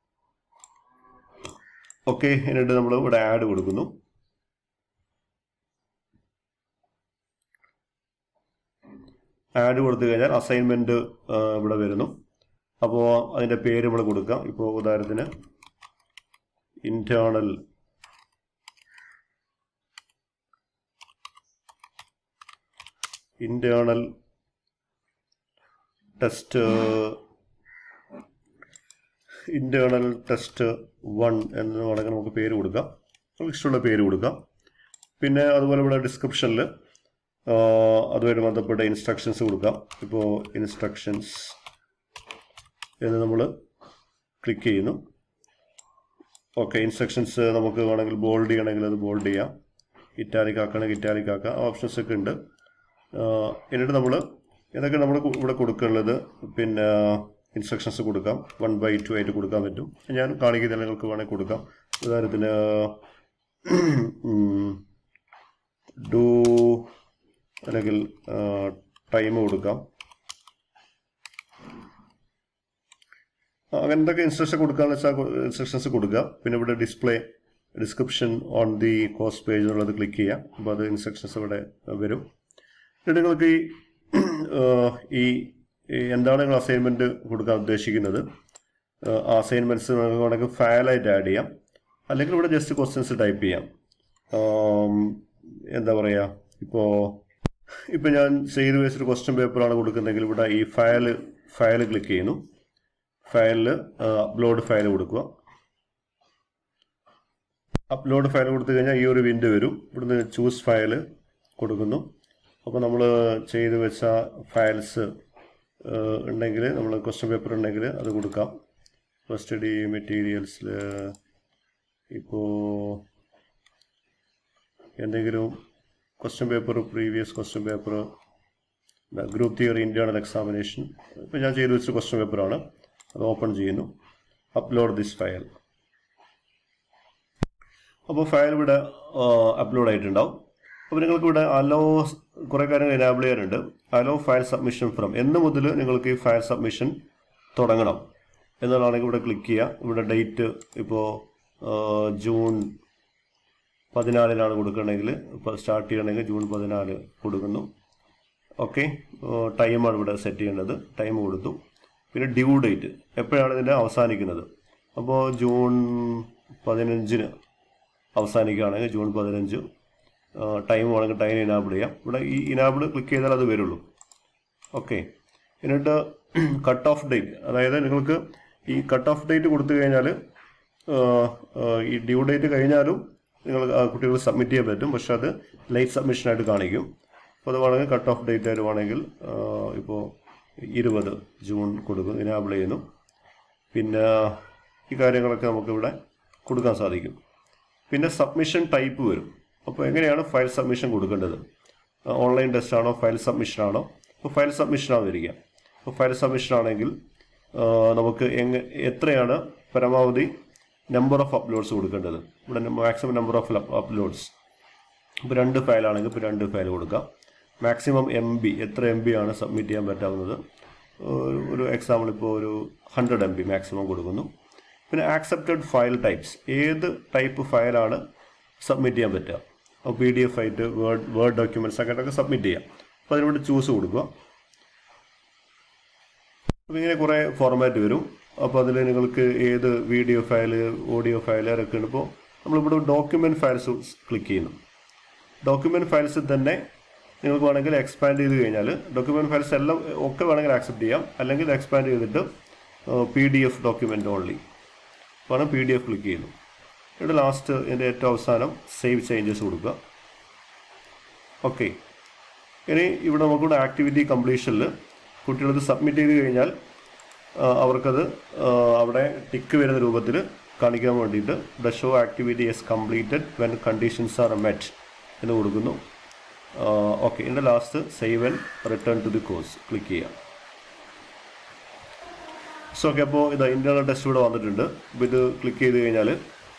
ഓക്കെ എന്നിട്ട് നമ്മൾ ഇവിടെ ആഡ് കൊടുക്കുന്നു ആഡ് കൊടുത്തു കഴിഞ്ഞാൽ അസൈൻമെൻറ്റ് ഇവിടെ വരുന്നു അപ്പോൾ അതിൻ്റെ പേര് നമ്മൾ കൊടുക്കാം ഇപ്പോൾ ഉദാഹരണത്തിന് internal internal test internal test one എന്ന് വേണമെങ്കിൽ നമുക്ക് പേര് കൊടുക്കാം നമുക്ക് ഇഷ്ടമുള്ള പേര് കൊടുക്കാം പിന്നെ അതുപോലെ ഇവിടെ ഡിസ്ക്രിപ്ഷനിൽ അതുമായിട്ട് ബന്ധപ്പെട്ട ഇൻസ്ട്രക്ഷൻസ് കൊടുക്കാം ഇപ്പോൾ ഇൻസ്ട്രക്ഷൻസ് എന്ന് നമ്മൾ ക്ലിക്ക് ചെയ്യുന്നു ഓക്കെ ഇൻസ്ട്രക്ഷൻസ് നമുക്ക് വേണമെങ്കിൽ ബോൾഡ് ചെയ്യണമെങ്കിൽ അത് ബോൾഡ് ചെയ്യാം ഇറ്റാലിക് ആക്കണമെങ്കിൽ ഇറ്റാലിക് ആക്കാം ഓപ്ഷൻസ് ഒക്കെ ഉണ്ട് എന്നിട്ട് നമ്മൾ ഇതൊക്കെ നമ്മൾ ഇവിടെ കൊടുക്കാനുള്ളത് പിന്നെ ഇൻസ്ട്രക്ഷൻസ് കൊടുക്കാം വൺ ബൈ ടു ആയിട്ട് കൊടുക്കാൻ പറ്റും ഞാൻ കാണിക്കുന്ന നിങ്ങൾക്ക് വേണമെങ്കിൽ കൊടുക്കാം ഉദാഹരണത്തിന് ഡു അല്ലെങ്കിൽ ടൈം കൊടുക്കാം അങ്ങനെ എന്തൊക്കെ ഇൻസ്ട്രക്ഷൻ കൊടുക്കാന്ന് വെച്ചാൽ ഇൻസ്ട്രക്ഷൻസ് കൊടുക്കുക പിന്നെ ഇവിടെ display description on the cost page എന്നുള്ളത് ക്ലിക്ക് ചെയ്യാം അപ്പോൾ അത് ഇൻസ്ട്രക്ഷൻസ് ഇവിടെ വരും എന്നിട്ട് നിങ്ങൾക്ക് ഈ ഈ എന്താണ് നിങ്ങൾ അസൈൻമെൻറ്റ് കൊടുക്കാൻ ഉദ്ദേശിക്കുന്നത് ആ അസൈൻമെൻറ്റ്സ് നിങ്ങൾക്ക് വേണമെങ്കിൽ ഫയലായിട്ട് ആഡ് ചെയ്യാം അല്ലെങ്കിൽ ഇവിടെ ജസ്റ്റ് ക്വസ്റ്റ്യൻസ് ടൈപ്പ് ചെയ്യാം എന്താ പറയുക ഇപ്പോൾ ഇപ്പോൾ ഞാൻ ചെയ്ത് വെച്ചൊരു ക്വസ്റ്റ്യൻ പേപ്പറാണ് കൊടുക്കുന്നതെങ്കിൽ ഇവിടെ ഈ ഫയൽ ഫയൽ ക്ലിക്ക് ചെയ്യുന്നു ഫയലിൽ അപ്ലോഡ് ഫയൽ കൊടുക്കുക അപ്ലോഡ് ഫയൽ കൊടുത്തു കഴിഞ്ഞാൽ ഈ ഒരു വിൻഡോ വരും ഇവിടുന്ന് ചൂസ് ഫയൽ കൊടുക്കുന്നു അപ്പോൾ നമ്മൾ ചെയ്ത് വെച്ച ഫയൽസ് ഉണ്ടെങ്കിൽ നമ്മൾ ക്വസ്റ്റ്യൻ പേപ്പർ ഉണ്ടെങ്കിൽ അത് കൊടുക്കാം സ്റ്റഡി മെറ്റീരിയൽസിൽ ഇപ്പോൾ എന്തെങ്കിലും question paper previous question paper group theory internal examination ഇപ്പോൾ ഞാൻ ചെയ്ത് വെച്ച ക്വസ്റ്റ്യൻ പേപ്പറാണ് അത് ഓപ്പൺ ചെയ്യുന്നു അപ്ലോഡ് ദിസ് ഫയൽ അപ്പോൾ ഫയൽ ഇവിടെ അപ്ലോഡ് ആയിട്ടുണ്ടാവും അപ്പോൾ നിങ്ങൾക്ക് ഇവിടെ അലോ കുറേ കാര്യങ്ങൾ എനാബിൾ ചെയ്യാനുണ്ട് അലോ ഫയൽ സബ്മിഷൻ ഫ്രം എന്ന് മുതൽ നിങ്ങൾക്ക് ഈ ഫയൽ സബ്മിഷൻ തുടങ്ങണം എന്നുള്ളതാണെങ്കിൽ ഇവിടെ ക്ലിക്ക് ചെയ്യുക ഇവിടെ ഡേറ്റ് ഇപ്പോൾ ജൂൺ പതിനാലിനാണ് കൊടുക്കണമെങ്കിൽ ഇപ്പോൾ സ്റ്റാർട്ട് ചെയ്യണമെങ്കിൽ ജൂൺ പതിനാല് കൊടുക്കുന്നു ഓക്കെ ടൈമാണ് ഇവിടെ സെറ്റ് ചെയ്യേണ്ടത് ടൈം കൊടുത്തു പിന്നെ ഡ്യൂ ഡേറ്റ് എപ്പോഴാണ് ഇതിൻ്റെ അവസാനിക്കുന്നത് അപ്പോൾ ജൂൺ പതിനഞ്ചിന് അവസാനിക്കുകയാണെങ്കിൽ ജൂൺ പതിനഞ്ച് ടൈം വേണമെങ്കിൽ ടൈം ഇനാബിൾ ചെയ്യാം ഇവിടെ ഈ ഇനാബിൾ ക്ലിക്ക് ചെയ്താൽ അത് വരുള്ളൂ ഓക്കെ എന്നിട്ട് കട്ട് ഓഫ് ഡേറ്റ് അതായത് നിങ്ങൾക്ക് ഈ കട്ട് ഓഫ് ഡേറ്റ് കൊടുത്തു കഴിഞ്ഞാൽ ഈ ഡ്യൂ ഡേറ്റ് കഴിഞ്ഞാലും നിങ്ങൾ കുട്ടികൾ സബ്മിറ്റ് ചെയ്യാൻ പറ്റും പക്ഷെ അത് ലൈറ്റ് സബ്മിഷനായിട്ട് കാണിക്കും അപ്പോൾ അത് വേണമെങ്കിൽ കട്ട് ഓഫ് ഡേറ്റ് ആയിട്ട് വേണമെങ്കിൽ ഇപ്പോൾ ഇരുപത് ജൂൺ കൊടുക്കും ഇനാബിൾ ചെയ്യുന്നു പിന്നെ ഈ കാര്യങ്ങളൊക്കെ നമുക്കിവിടെ കൊടുക്കാൻ സാധിക്കും പിന്നെ സബ്മിഷൻ ടൈപ്പ് വരും അപ്പോൾ എങ്ങനെയാണ് ഫയൽ സബ്മിഷൻ കൊടുക്കേണ്ടത് ഓൺലൈൻ ടെസ്റ്റ് ആണോ ഫയൽ സബ്മിഷൻ ആണോ അപ്പോൾ ഫയൽ സബ്മിഷൻ ആവുന്നിരിക്കുക അപ്പോൾ ഫയൽ സബ്മിഷൻ ആണെങ്കിൽ നമുക്ക് എങ്ങ എത്രയാണ് പരമാവധി നമ്പർ ഓഫ് അപ്ലോഡ്സ് കൊടുക്കേണ്ടത് ഇവിടെ മാക്സിമം നമ്പർ ഓഫ് അപ്ലോഡ്സ് ഇപ്പോൾ രണ്ട് ഫയലാണെങ്കിൽ ഇപ്പോൾ രണ്ട് ഫയൽ കൊടുക്കാം മാക്സിമം എം ബി എത്ര എം ബി ആണ് സബ്മിറ്റ് ചെയ്യാൻ പറ്റാവുന്നത് ഒരു എക്സാമ്പിൾ ഇപ്പോൾ ഒരു ഹൺഡ്രഡ് എം ബി മാക്സിമം കൊടുക്കുന്നു പിന്നെ ആക്സെപ്റ്റഡ് ഫയൽ ടൈപ്സ് ഏത് ടൈപ്പ് ഫയലാണ് സബ്മിറ്റ് ചെയ്യാൻ പറ്റുക അപ്പോൾ പി ഡി എഫ് ആയിട്ട് വേർഡ് വേർഡ് ഡോക്യുമെൻറ്റ്സ് അങ്ങനെയൊക്കെ സബ്മിറ്റ് ചെയ്യാം അപ്പോൾ അതിനോട് ചൂസ് കൊടുക്കുക അപ്പോൾ ഇങ്ങനെ കുറേ ഫോർമാറ്റ് വരും അപ്പോൾ അതിൽ നിങ്ങൾക്ക് ഏത് വീഡിയോ ഫയൽ ഓഡിയോ ഫയൽ അതൊക്കെ ഉണ്ട് ഇപ്പോൾ നമ്മളിവിടെ ഡോക്യുമെൻറ്റ് ഫയൽസ് ക്ലിക്ക് ചെയ്യുന്നു ഡോക്യുമെൻറ്റ് ഫയൽസിൽ തന്നെ നിങ്ങൾക്ക് വേണമെങ്കിൽ എക്സ്പാൻഡ് ചെയ്ത് കഴിഞ്ഞാൽ ഡോക്യുമെൻറ്റ് ഫയൽസ് എല്ലാം ഒക്കെ വേണമെങ്കിൽ ആക്സെപ്റ്റ് ചെയ്യാം അല്ലെങ്കിൽ എക്സ്പാൻഡ് ചെയ്തിട്ട് P D F document only വേണം പി ഡി എഫ് ക്ലിക്ക് ചെയ്യുന്നു ഇവിടെ ലാസ്റ്റ് ഇതിൻ്റെ ഏറ്റവും അവസാനം സേവ് ചേഞ്ചസ് കൊടുക്കുക ഓക്കെ ഇനി ഇവിടെ നമുക്കിവിടെ ആക്ടിവിറ്റി കംപ്ലീഷനിൽ കുട്ടികളത് സബ്മിറ്റ് ചെയ്ത് കഴിഞ്ഞാൽ ആ, അവർക്കത് ആ, അവിടെ ടിക്ക് വരുന്ന രൂപത്തിൽ കാണിക്കാൻ വേണ്ടിയിട്ട് the show activity as completed when conditions are met എന്ന് കൊടുക്കുന്നു ഓക്കെ ഇതിൻ്റെ last save and return to the course click ചെയ്യാം സോ ഓക്കെ അപ്പോൾ ഇത് ഇൻറ്റേർണൽ ടെസ്റ്റ് ഇവിടെ വന്നിട്ടുണ്ട് അപ്പോൾ ഇത് ക്ലിക്ക് ചെയ്ത് കഴിഞ്ഞാൽ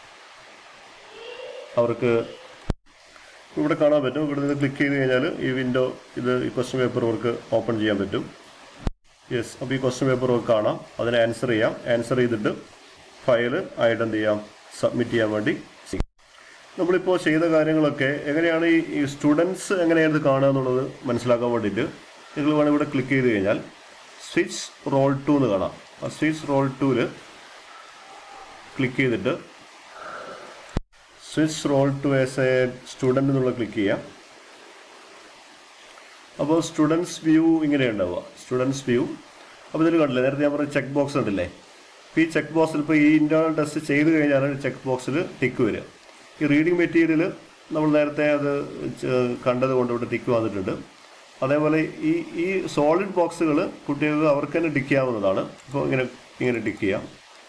അവർക്ക് ഇവിടെ കാണാൻ പറ്റും ഇവിടെ നിന്ന് ക്ലിക്ക് ചെയ്ത് കഴിഞ്ഞാൽ ഈ വിൻഡോ ഇത് ഈ ക്വസ്റ്റ്യൻ പേപ്പർ വർക്ക് ഓപ്പൺ ചെയ്യാൻ പറ്റും യെസ് അപ്പോൾ ഈ ക്വസ്റ്റ്യൻ പേപ്പർ വർക്ക് കാണാം അതിനെ ആൻസർ ചെയ്യാം ആൻസർ ചെയ്തിട്ട് ഫയൽ ആയിട്ട് എന്ത് ചെയ്യാം സബ്മിറ്റ് ചെയ്യാൻ വേണ്ടി ചെയ്യും. നമ്മളിപ്പോൾ ചെയ്ത കാര്യങ്ങളൊക്കെ എങ്ങനെയാണ് ഈ ഈ സ്റ്റുഡൻസ് എങ്ങനെയാണ് ഇത് കാണുക എന്നുള്ളത് മനസ്സിലാക്കാൻ വേണ്ടിയിട്ട് നിങ്ങൾ വേണമെങ്കിൽ ഇവിടെ ക്ലിക്ക് ചെയ്ത് കഴിഞ്ഞാൽ സ്വിച്ച് റോൾ ടു എന്ന് കാണാം ആ സ്വിച്ച് റോൾ ടൂവിൽ ക്ലിക്ക് ചെയ്തിട്ട് switch role to as a student എന്നുള്ള ക്ലിക്ക് ചെയ്യാം അപ്പോൾ സ്റ്റുഡൻസ് വ്യൂ ഇങ്ങനെ ഉണ്ടാവുക സ്റ്റുഡൻസ് വ്യൂ അപ്പോൾ ഇതിൽ കണ്ടില്ലേ നേരത്തെ ഞാൻ പറഞ്ഞ ചെക്ക് ബോക്സ് ഉണ്ടല്ലേ അപ്പോൾ ഈ ചെക്ക് ബോക്സിൽ ഇപ്പോൾ ഈ ഇൻറ്റേർണൽ ടെസ്റ്റ് ചെയ്ത് കഴിഞ്ഞാലാണ് ചെക്ക് ബോക്സിൽ ടിക്ക് വരിക ഈ റീഡിംഗ് മെറ്റീരിയൽ നമ്മൾ നേരത്തെ അത് ച- കണ്ടത് കൊണ്ട് ഇവിടെ ടിക്ക് വന്നിട്ടുണ്ട് അതേപോലെ ഈ ഈ സോളിഡ് ബോക്സുകൾ കുട്ടികൾക്ക് അവർക്ക് തന്നെ ടിക്ക് ചെയ്യാവുന്നതാണ് ഇപ്പോൾ ഇങ്ങനെ ഇങ്ങനെ ടിക്ക് ചെയ്യാം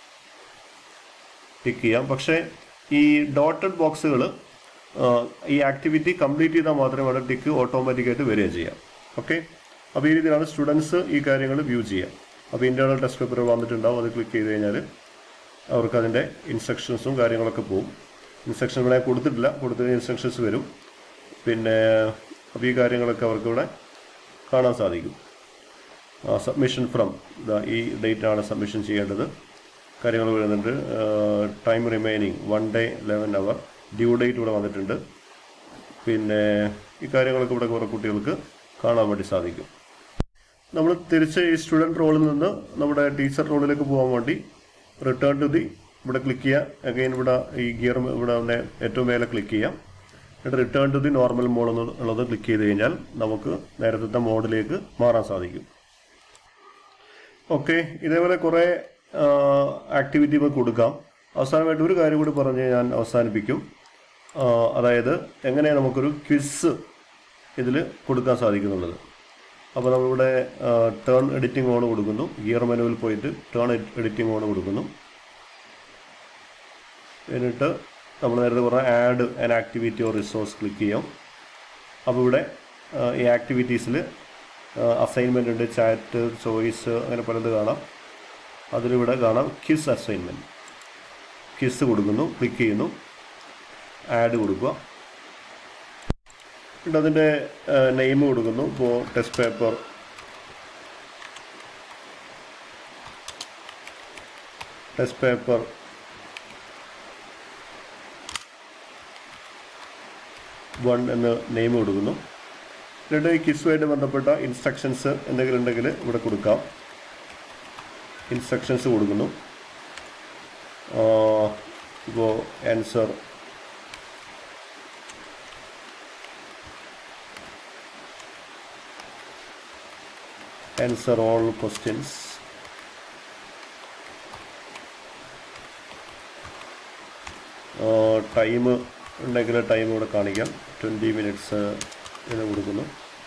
ടിക്ക് ചെയ്യാം പക്ഷേ ഈ ഡോട്ടഡ് ബോക്സുകൾ ഈ ആക്ടിവിറ്റി കംപ്ലീറ്റ് ചെയ്താൽ മാത്രമേ അവിടെ ടിക്ക് ഓട്ടോമാറ്റിക്കായിട്ട് വരികയും ചെയ്യാം ഓക്കെ അപ്പോൾ ഈ രീതിയിലാണ് സ്റ്റുഡൻസ് ഈ കാര്യങ്ങൾ വ്യൂ ചെയ്യുക അപ്പോൾ ഇൻറ്റേർണൽ ടെസ്റ്റ് പേപ്പർ വന്നിട്ടുണ്ടാവും അത് ക്ലിക്ക് ചെയ്ത് കഴിഞ്ഞാൽ അവർക്ക് അതിൻ്റെ ഇൻസ്ട്രക്ഷൻസും കാര്യങ്ങളൊക്കെ പോകും ഇൻസ്ട്രക്ഷൻ ഇവിടെ കൊടുത്തിട്ടില്ല കൊടുത്ത ഇൻസ്ട്രക്ഷൻസ് വരും പിന്നെ അപ്പോൾ ഈ കാര്യങ്ങളൊക്കെ അവർക്ക് ഇവിടെ കാണാൻ സാധിക്കും സബ്മിഷൻ ഫ്രം ഇതാ ഈ ഡേറ്റിനാണ് സബ്മിഷൻ ചെയ്യേണ്ടത് കാര്യങ്ങൾ വരുന്നുണ്ട് time remaining one day eleven hour due date ഇവിടെ വന്നിട്ടുണ്ട് പിന്നെ ഈ കാര്യങ്ങളൊക്കെ ഇവിടെ കുറേ കുട്ടികൾക്ക് കാണാൻ വേണ്ടി സാധിക്കും നമ്മൾ തിരിച്ച് ഈ സ്റ്റുഡൻറ് റോളിൽ നിന്ന് നമ്മുടെ ടീച്ചർ റോളിലേക്ക് പോകാൻ വേണ്ടി റിട്ടേൺ ടു ദി ഇവിടെ ക്ലിക്ക് ചെയ്യുക അഗൈൻ ഇവിടെ ഈ ഗിയർ ഇവിടെ ഒന്ന് ഏറ്റവും മേലെ ക്ലിക്ക് ചെയ്യാം എന്നിട്ട് return to the normal mode എന്നുള്ളത് ക്ലിക്ക് ചെയ്ത് കഴിഞ്ഞാൽ നമുക്ക് നേരത്തെ മോഡിലേക്ക് മാറാൻ സാധിക്കും ഓക്കെ ഇതേപോലെ കുറേ ആക്ടിവിറ്റി നമുക്ക് കൊടുക്കാം അവസാനമായിട്ട് ഒരു കാര്യം കൂടി പറഞ്ഞ് ഞാൻ അവസാനിപ്പിക്കും ആ, അതായത് എങ്ങനെ നമുക്കൊരു ക്വിസ് ഇതിൽ കൊടുക്കാൻ സാധിക്കുന്നുള്ളത് അപ്പോൾ നമ്മളിവിടെ ടേൺ എഡിറ്റിംഗ് ഓൺ കൊടുക്കുന്നു ഗിയർ മെനുവിൽ പോയിട്ട് ടേൺ എഡിറ്റിംഗ് ഓൺ കൊടുക്കുന്നു എന്നിട്ട് നമ്മൾ നേരത്തെ പറഞ്ഞ add an activity or resource click ചെയ്യാം അപ്പോൾ ഇവിടെ ആ, ഈ ആക്ടിവിറ്റീസിൽ അസൈൻമെൻ്റ് ഉണ്ട് ചാറ്റ് ചോയ്സ് അങ്ങനെ പലത് കാണാം അതിലിവിടെ കാണാം കിസ് അസൈൻമെൻറ്റ് കിസ് കൊടുക്കുന്നു ക്ലിക്ക് ചെയ്യുന്നു ആഡ് കൊടുക്കുക എന്നിട്ട് അതിൻ്റെ നെയിം കൊടുക്കുന്നു ഇപ്പോൾ test paper test paper one എന്ന് നെയിം കൊടുക്കുന്നു എന്നിട്ട് ഈ കിസുമായിട്ട് ബന്ധപ്പെട്ട ഇൻസ്ട്രക്ഷൻസ് എന്തെങ്കിലും ഉണ്ടെങ്കിൽ ഇവിടെ കൊടുക്കാം ഇൻസ്ട്രക്ഷൻസ് കൊടുക്കുന്നു ഇപ്പോൾ answer answer all questions time ഉണ്ടെങ്കിൽ ടൈം ഇവിടെ കാണിക്കാം ട്വൻറ്റി മിനിറ്റ്സ് എന്ന് കൊടുക്കുന്നു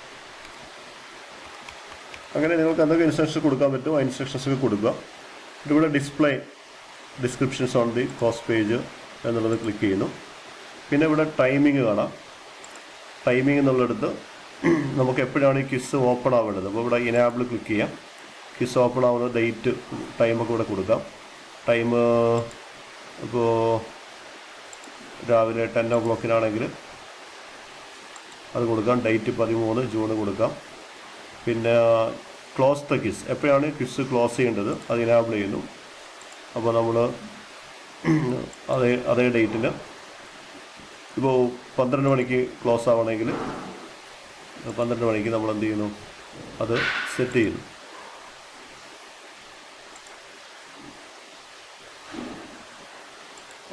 അങ്ങനെ നിങ്ങൾക്ക് എന്തൊക്കെ ഇൻസ്ട്രക്ഷൻസ് കൊടുക്കാൻ പറ്റുമോ ആ ഇൻസ്ട്രക്ഷൻസ് ഒക്കെ കൊടുക്കുക എന്നിട്ട് ഇവിടെ display descriptions on the cost page എന്നുള്ളത് ക്ലിക്ക് ചെയ്യുന്നു പിന്നെ ഇവിടെ ടൈമിംഗ് കാണാം ടൈമിംഗ് എന്നുള്ളിടത്ത് നമുക്ക് എപ്പോഴാണ് ഈ കിസ് ഓപ്പൺ ആവേണ്ടത് അപ്പോൾ ഇവിടെ ഇനാബിൾ ക്ലിക്ക് ചെയ്യാം കിസ് ഓപ്പൺ ആവുന്ന ഡേറ്റ് ടൈമൊക്കെ ഇവിടെ കൊടുക്കാം ടൈം ഇപ്പോൾ രാവിലെ ടെൻ ഓ ക്ലോക്കിനാണെങ്കിൽ അത് കൊടുക്കാം ഡേറ്റ് പതിമൂന്ന് ജൂൺ കൊടുക്കാം പിന്നെ ക്ലോസ് ദ കിസ് എപ്പോഴാണ് കിസ് ക്ലോസ് ചെയ്യേണ്ടത് അത് ഇനാബിൾ ചെയ്യുന്നു അപ്പോൾ നമ്മൾ അതേ അതേ ഡേറ്റിന് ഇപ്പോൾ പന്ത്രണ്ട് മണിക്ക് ക്ലോസ് ആവണമെങ്കിൽ പന്ത്രണ്ട് മണിക്ക് നമ്മൾ എന്ത് ചെയ്യുന്നു അത് സെറ്റ് ചെയ്യുന്നു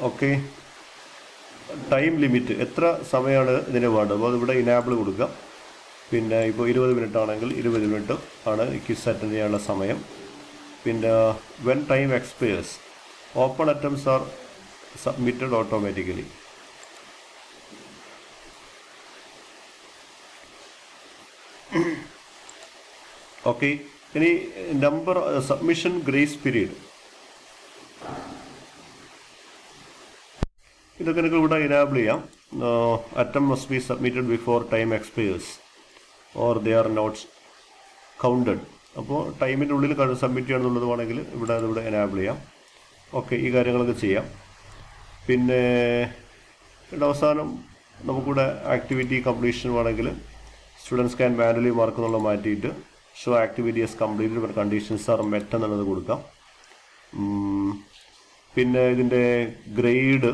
ഓക്കെ ടൈം ലിമിറ്റ് എത്ര സമയമാണ് ഇതിന് വേണ്ടത് അപ്പോൾ അതിവിടെ ഇനാബിൾ കൊടുക്കുക പിന്നെ ഇപ്പോൾ ഇരുപത് മിനിറ്റ് ആണെങ്കിൽ ഇരുപത് മിനിറ്റ് ആണ് ക്വിസ് അറ്റൻഡ് ചെയ്യാനുള്ള സമയം പിന്നെ when time expires open attempts are submitted automatically okay ഇനി നമ്പർ സബ്മിഷൻ ഗ്രേസ് പീരീഡ് ഇതൊക്കെ നിങ്ങൾക്ക് ഇവിടെ ഇനാബിൾ ചെയ്യാം attempt must be submitted before time expires or they are not counted അപ്പോൾ ടൈമിൻ്റെ ഉള്ളിൽ സബ്മിറ്റ് ചെയ്യണമെന്നുള്ളത് വേണമെങ്കിൽ ഇവിടെ അതിവിടെ എനാബിൾ ചെയ്യാം ഓക്കെ ഈ കാര്യങ്ങളൊക്കെ ചെയ്യാം പിന്നെ ഇവിടെ അവസാനം നമുക്കിവിടെ ആക്ടിവിറ്റി കംപ്ലീഷൻ വേണമെങ്കിൽ സ്റ്റുഡൻസ് ക്യാൻ മാനുവലി മാർക്ക് എന്നുള്ള മാറ്റിയിട്ട് show activity as completed conditions are met എന്നുള്ളത് കൊടുക്കാം ഉം, പിന്നെ ഇതിൻ്റെ ഗ്രേഡ്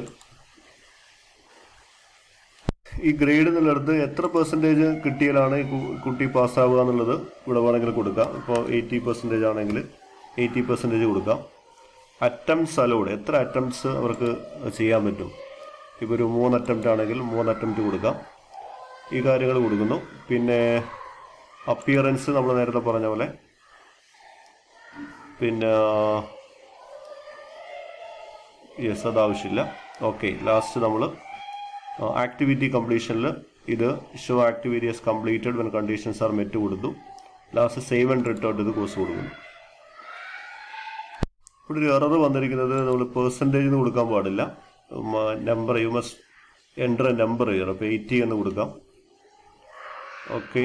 ഈ ഗ്രേഡ് എന്നുള്ളത് എത്ര പെർസെൻറ്റേജ് കിട്ടിയാലാണ് ഈ കു- കുട്ടി പാസ്സാവുക എന്നുള്ളത് ഇവിടെ വേണമെങ്കിൽ കൊടുക്കാം ഇപ്പോൾ എയ്റ്റി പെർസെൻറ്റേജ് ആണെങ്കിൽ എയ്റ്റി പെർസെൻറ്റേജ് കൊടുക്കാം അറ്റംപ്റ്റ്സ് അലോഡ് എത്ര അറ്റംപ്റ്റ്സ് അവർക്ക് ചെയ്യാൻ പറ്റും ഇപ്പോൾ ഒരു മൂന്ന് അറ്റംപ്റ്റ് ആണെങ്കിൽ മൂന്ന് അറ്റംപ്റ്റ് കൊടുക്കാം ഈ കാര്യങ്ങൾ കൊടുക്കുന്നു പിന്നെ അപ്പിയറൻസ് നമ്മൾ നേരത്തെ പറഞ്ഞ പോലെ പിന്നെ യെസ് അത് ആവശ്യമില്ല ഓക്കെ ലാസ്റ്റ് നമ്മൾ ആക്ടിവിറ്റി കംപ്ലീഷനിൽ ഇത് show activity as completed when conditions are met കൊടുത്തു ലാസ്റ്റ് സേവ് ആൻഡ് റിട്ടേൺ ഇത് കോഴ്സ് കൊടുക്കുന്നു ഇവിടെ ഒരു എറർ വന്നിരിക്കുന്നത് നമ്മൾ പേഴ്സൻറ്റേജ് എന്ന് കൊടുക്കാൻ പാടില്ല number you must enter a number ചെയ്യണം അപ്പോൾ എയ്റ്റി എന്ന് കൊടുക്കാം ഓക്കെ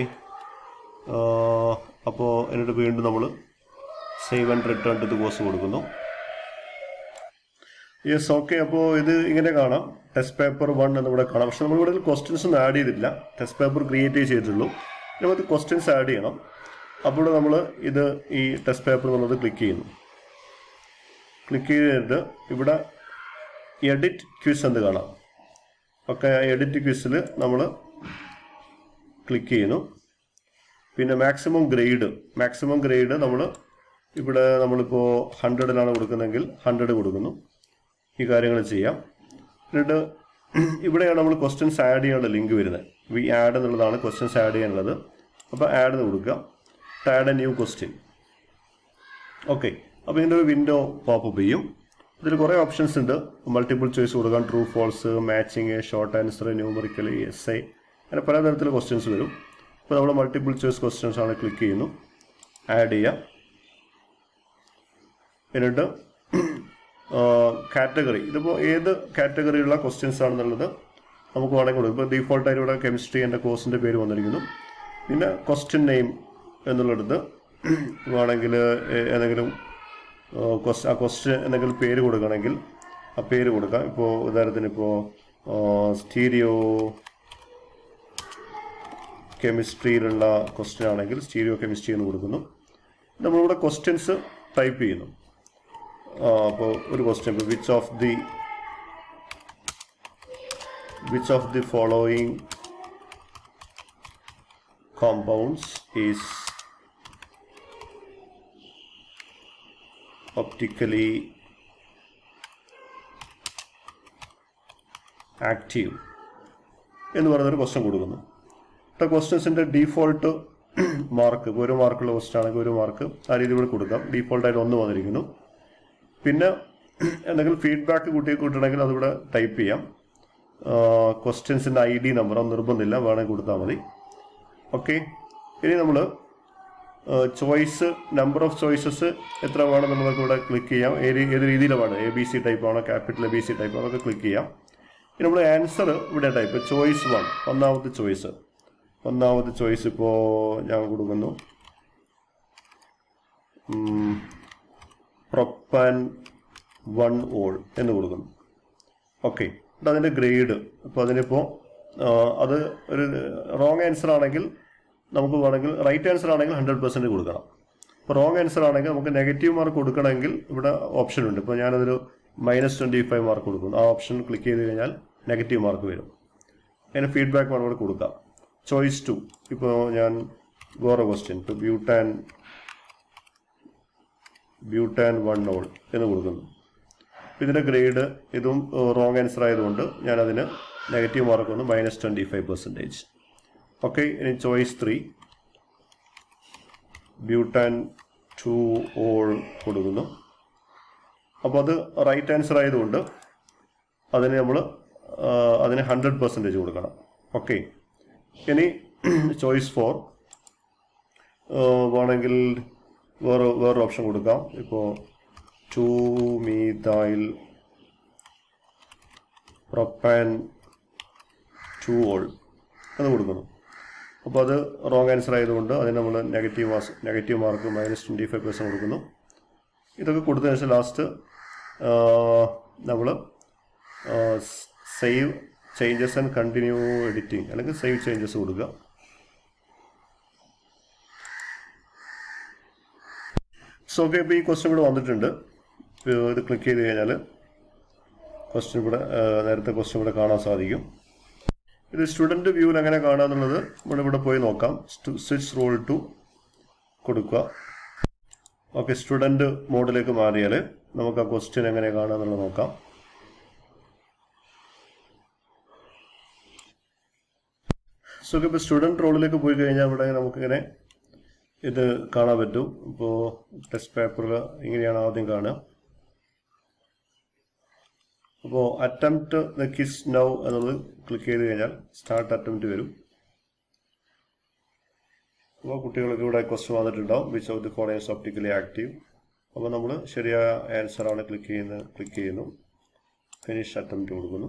അപ്പോൾ എന്നിട്ട് വീണ്ടും നമ്മൾ സേവ് ആൻഡ് റിട്ടേൺ ഇത് കോഴ്സ് കൊടുക്കുന്നു യെസ് ഓക്കെ അപ്പോൾ ഇത് ഇങ്ങനെ കാണാം ടെസ്റ്റ് പേപ്പർ വൺ എന്നിവിടെ കാണാം പക്ഷെ നമ്മൾ ഇവിടെ ക്വസ്റ്റ്യൻസ് ഒന്നും ആഡ് ചെയ്തിട്ടില്ല ടെസ്റ്റ് പേപ്പർ ക്രിയേറ്റ് ചെയ്തിട്ടുള്ളൂ നമുക്ക് ക്വസ്റ്റ്യൻസ് ആഡ് ചെയ്യണം അപ്പോൾ നമ്മൾ ഇത് ഈ ടെസ്റ്റ് പേപ്പർ എന്നുള്ളത് ക്ലിക്ക് ചെയ്യുന്നു ക്ലിക്ക് ചെയ്തിട്ട് ഇവിടെ എഡിറ്റ് ക്വിസ് എന്ന് കാണാം ഓക്കെ എഡിറ്റ് ക്വിസിൽ നമ്മൾ ക്ലിക്ക് ചെയ്യുന്നു പിന്നെ മാക്സിമം ഗ്രേഡ് മാക്സിമം ഗ്രേഡ് നമ്മൾ ഇവിടെ നമ്മളിപ്പോൾ ഹൺഡ്രഡിലാണ് കൊടുക്കുന്നതെങ്കിൽ ഹൺഡ്രഡ് കൊടുക്കുന്നു ഈ കാര്യങ്ങൾ ചെയ്യാം എന്നിട്ട് ഇവിടെയാണ് നമ്മൾ ക്വസ്റ്റ്യൻസ് ആഡ് ചെയ്യാനുള്ള ലിങ്ക് വരുന്നത് വി ആഡ് എന്നുള്ളതാണ് ക്വസ്റ്റ്യൻസ് ആഡ് ചെയ്യാനുള്ളത് അപ്പോൾ ആഡ് എന്ന് കൊടുക്കുക add a new question okay അപ്പോൾ ഇതിൻ്റെ ഒരു വിൻഡോ പോപ്പപ്പ് ചെയ്യും ഇതിൽ കുറേ ഓപ്ഷൻസ് ഉണ്ട് മൾട്ടിപ്പിൾ ചോയ്സ് കൊടുക്കാം true false matching short answer numerical essay അങ്ങനെ പലതരത്തിലുള്ള ക്വസ്റ്റ്യൻസ് വരും അപ്പോൾ നമ്മൾ മൾട്ടിപ്പിൾ ചോയ്സ് ക്വസ്റ്റ്യൻസ് ആണ് ക്ലിക്ക് ചെയ്യുന്നു ആഡ് ചെയ്യാം എന്നിട്ട് കാറ്റഗറി ഇതിപ്പോൾ ഏത് കാറ്റഗറിയുള്ള ക്വസ്റ്റ്യൻസ് ആണെന്നുള്ളത് നമുക്ക് വേണമെങ്കിൽ കൊടുക്കും ഇപ്പോൾ ഡീഫോൾട്ടായിട്ട് ഇവിടെ കെമിസ്ട്രി എൻ്റെ കോഴ്സിൻ്റെ പേര് വന്നിരിക്കുന്നു പിന്നെ ക്വസ്റ്റ്യൻ നെയിം എന്നുള്ളിടത്ത് വേണമെങ്കിൽ ഏ- ഏതെങ്കിലും ക്വസ്റ്റ് ആ ക്വസ്റ്റ്യൻ എന്തെങ്കിലും പേര് കൊടുക്കണമെങ്കിൽ ആ പേര് കൊടുക്കാം ഇപ്പോൾ ഉദാഹരണത്തിന് ഇപ്പോൾ സ്റ്റീരിയോ കെമിസ്ട്രിയിലുള്ള ക്വസ്റ്റ്യൻ ആണെങ്കിൽ സ്റ്റീരിയോ കെമിസ്ട്രി എന്ന് കൊടുക്കുന്നു നമ്മളിവിടെ ക്വസ്റ്റ്യൻസ് ടൈപ്പ് ചെയ്യുന്നു അപ്പോൾ ഒരു ക്വസ്റ്റ്യൻ ഇപ്പോൾ which of the which of the following compounds is optically active എന്ന് പറയുന്നൊരു ക്വസ്റ്റ്യൻ കൊടുക്കുന്നു ഇപ്പോൾ ക്വസ്റ്റ്യൻസിൻ്റെ ഡീഫോൾട്ട് മാർക്ക് ഇപ്പോൾ ഒരു മാർക്കുള്ള ക്വസ്റ്റ്യൻ ആണെങ്കിൽ ഒരു മാർക്ക് ആ രീതിയിൽ ഇവിടെ കൊടുക്കാം ഡീഫോൾട്ടായിട്ട് ഒന്ന് വന്നിരിക്കുന്നു പിന്നെ എന്തെങ്കിലും ഫീഡ്ബാക്ക് കുട്ടിയെ കിട്ടണമെങ്കിൽ അതിവിടെ ടൈപ്പ് ചെയ്യാം ക്വസ്റ്റ്യൻസിൻ്റെ ഐ ഡി നമ്പർ അത് നിർബന്ധമില്ല വേണമെങ്കിൽ കൊടുത്താൽ മതി ഓക്കെ ഇനി നമ്മൾ ചോയ്സ് നമ്പർ ഓഫ് ചോയ്സസ് എത്ര വേണം നമുക്ക് ഇവിടെ ക്ലിക്ക് ചെയ്യാം ഏത് ഏത് രീതിയിലാണ് എ ബി സി ടൈപ്പ് ആണോ capital A B C type അതൊക്കെ ക്ലിക്ക് ചെയ്യാം ഇനി നമ്മൾ ആൻസർ ഇവിടെ ടൈപ്പ് ചോയ്സ് വൺ ഒന്നാമത്തെ ചോയ്സ് ഒന്നാമത്തെ ചോയ്സ് ഇപ്പോൾ ഞാൻ കൊടുക്കുന്നു പ്രൊപ്പാൻ വൺ ഓൾ എന്ന് കൊടുക്കുന്നു ഓക്കെ അതിൻ്റെ ഗ്രേഡ് അപ്പോൾ അതിനിപ്പോൾ അത് ഒരു റോങ് ആൻസർ ആണെങ്കിൽ നമുക്ക് വേണമെങ്കിൽ റൈറ്റ് ആൻസർ ആണെങ്കിൽ ഹൺഡ്രഡ് പെർസെൻറ്റ് കൊടുക്കണം ഇപ്പോൾ റോങ് ആൻസർ ആണെങ്കിൽ നമുക്ക് നെഗറ്റീവ് മാർക്ക് കൊടുക്കണമെങ്കിൽ ഇവിടെ ഓപ്ഷൻ ഉണ്ട് ഇപ്പോൾ ഞാനതൊരു മൈനസ് ട്വൻറ്റി ഫൈവ് മാർക്ക് കൊടുക്കുന്നു ആ ഓപ്ഷൻ ക്ലിക്ക് ചെയ്ത് കഴിഞ്ഞാൽ നെഗറ്റീവ് മാർക്ക് വരും അതിന് ഫീഡ്ബാക്ക് വേണം ഇവിടെ കൊടുക്കാം ചോയ്സ് ടു ഇപ്പോൾ ഞാൻ വേറെ ക്വസ്റ്റ്യൻ ഇപ്പോൾ ബ്യൂട്ടാൻ ബ്യൂട്ടാൻ വൺ ഓൾ എന്ന് കൊടുക്കുന്നു ഇതിൻ്റെ ഗ്രേഡ് ഇതും റോങ് ആൻസർ ആയതുകൊണ്ട് ഞാനതിന് നെഗറ്റീവ് മാർക്ക് ഒന്ന് minus twenty five percentage okay ഇനി choice three butan two ol കൊടുക്കുന്നു അപ്പോൾ അത് റൈറ്റ് ആൻസർ ആയതുകൊണ്ട് അതിന് നമ്മൾ അതിന് ഹൺഡ്രഡ് പെർസെൻറ്റേജ് കൊടുക്കണം ഓക്കെ ഇനി ചോയ്സ് ഫോർ വേണമെങ്കിൽ വേറെ വേറൊരു ഓപ്ഷൻ കൊടുക്കാം ഇപ്പോൾ two methyl propan two ol അത് കൊടുക്കുന്നു അപ്പോൾ അത് റോങ് ആൻസർ ആയതുകൊണ്ട് അതിന് നമ്മൾ negative mark negative mark minus twenty five percent കൊടുക്കുന്നു ഇതൊക്കെ കൊടുത്തതിന് ശേഷം ലാസ്റ്റ് നമ്മൾ save changes and continue editing അല്ലെങ്കിൽ സേവ് ചേഞ്ചസ് കൊടുക്കുക സോ ഓക്കെ ഇപ്പോൾ ഈ ക്വസ്റ്റ്യൻ ഇവിടെ വന്നിട്ടുണ്ട് ഇപ്പോൾ ഇത് ക്ലിക്ക് ചെയ്ത് കഴിഞ്ഞാൽ ക്വസ്റ്റ്യൻ ഇവിടെ ആ, നേരത്തെ ക്വസ്റ്റ്യൻ ഇവിടെ കാണാൻ സാധിക്കും ഇത് സ്റ്റുഡൻറ് വ്യൂവിൽ എങ്ങനെ കാണാന്നുള്ളത് നമ്മൾ ഇവിടെ പോയി നോക്കാം സ്വിച്ച് റോൾ ടു കൊടുക്കുക ഓക്കെ സ്റ്റുഡൻറ് മോഡിലേക്ക് മാറിയാൽ നമുക്ക് ആ ക്വസ്റ്റ്യൻ എങ്ങനെ കാണാന്നുള്ളത് നോക്കാം സോ ഇപ്പോൾ സ്റ്റുഡൻറ് റോളിലേക്ക് പോയി കഴിഞ്ഞാൽ ഇവിടെ നമുക്കിങ്ങനെ ഇത് കാണാൻ പറ്റും ഇപ്പോൾ ടെസ്റ്റ് പേപ്പറിൽ ഇങ്ങനെയാണ് ആദ്യം കാണുക അപ്പോൾ അറ്റംപ്റ്റ് ദ കിസ് നൗ എന്നുള്ളത് ക്ലിക്ക് ചെയ്ത് കഴിഞ്ഞാൽ സ്റ്റാർട്ട് അറ്റംപ്റ്റ് വരും അപ്പോൾ കുട്ടികൾക്ക് ഇവിടെ ക്വസ്റ്റ്യൻ വന്നിട്ടുണ്ടാവും which of the followings optically active അപ്പോൾ നമ്മൾ ശരിയായ ആൻസർ ആണ് ക്ലിക്ക് ചെയ്യുന്നത് ക്ലിക്ക് ചെയ്യുന്നു ഫിനിഷ് അറ്റംപ്റ്റ് കൊടുക്കുന്നു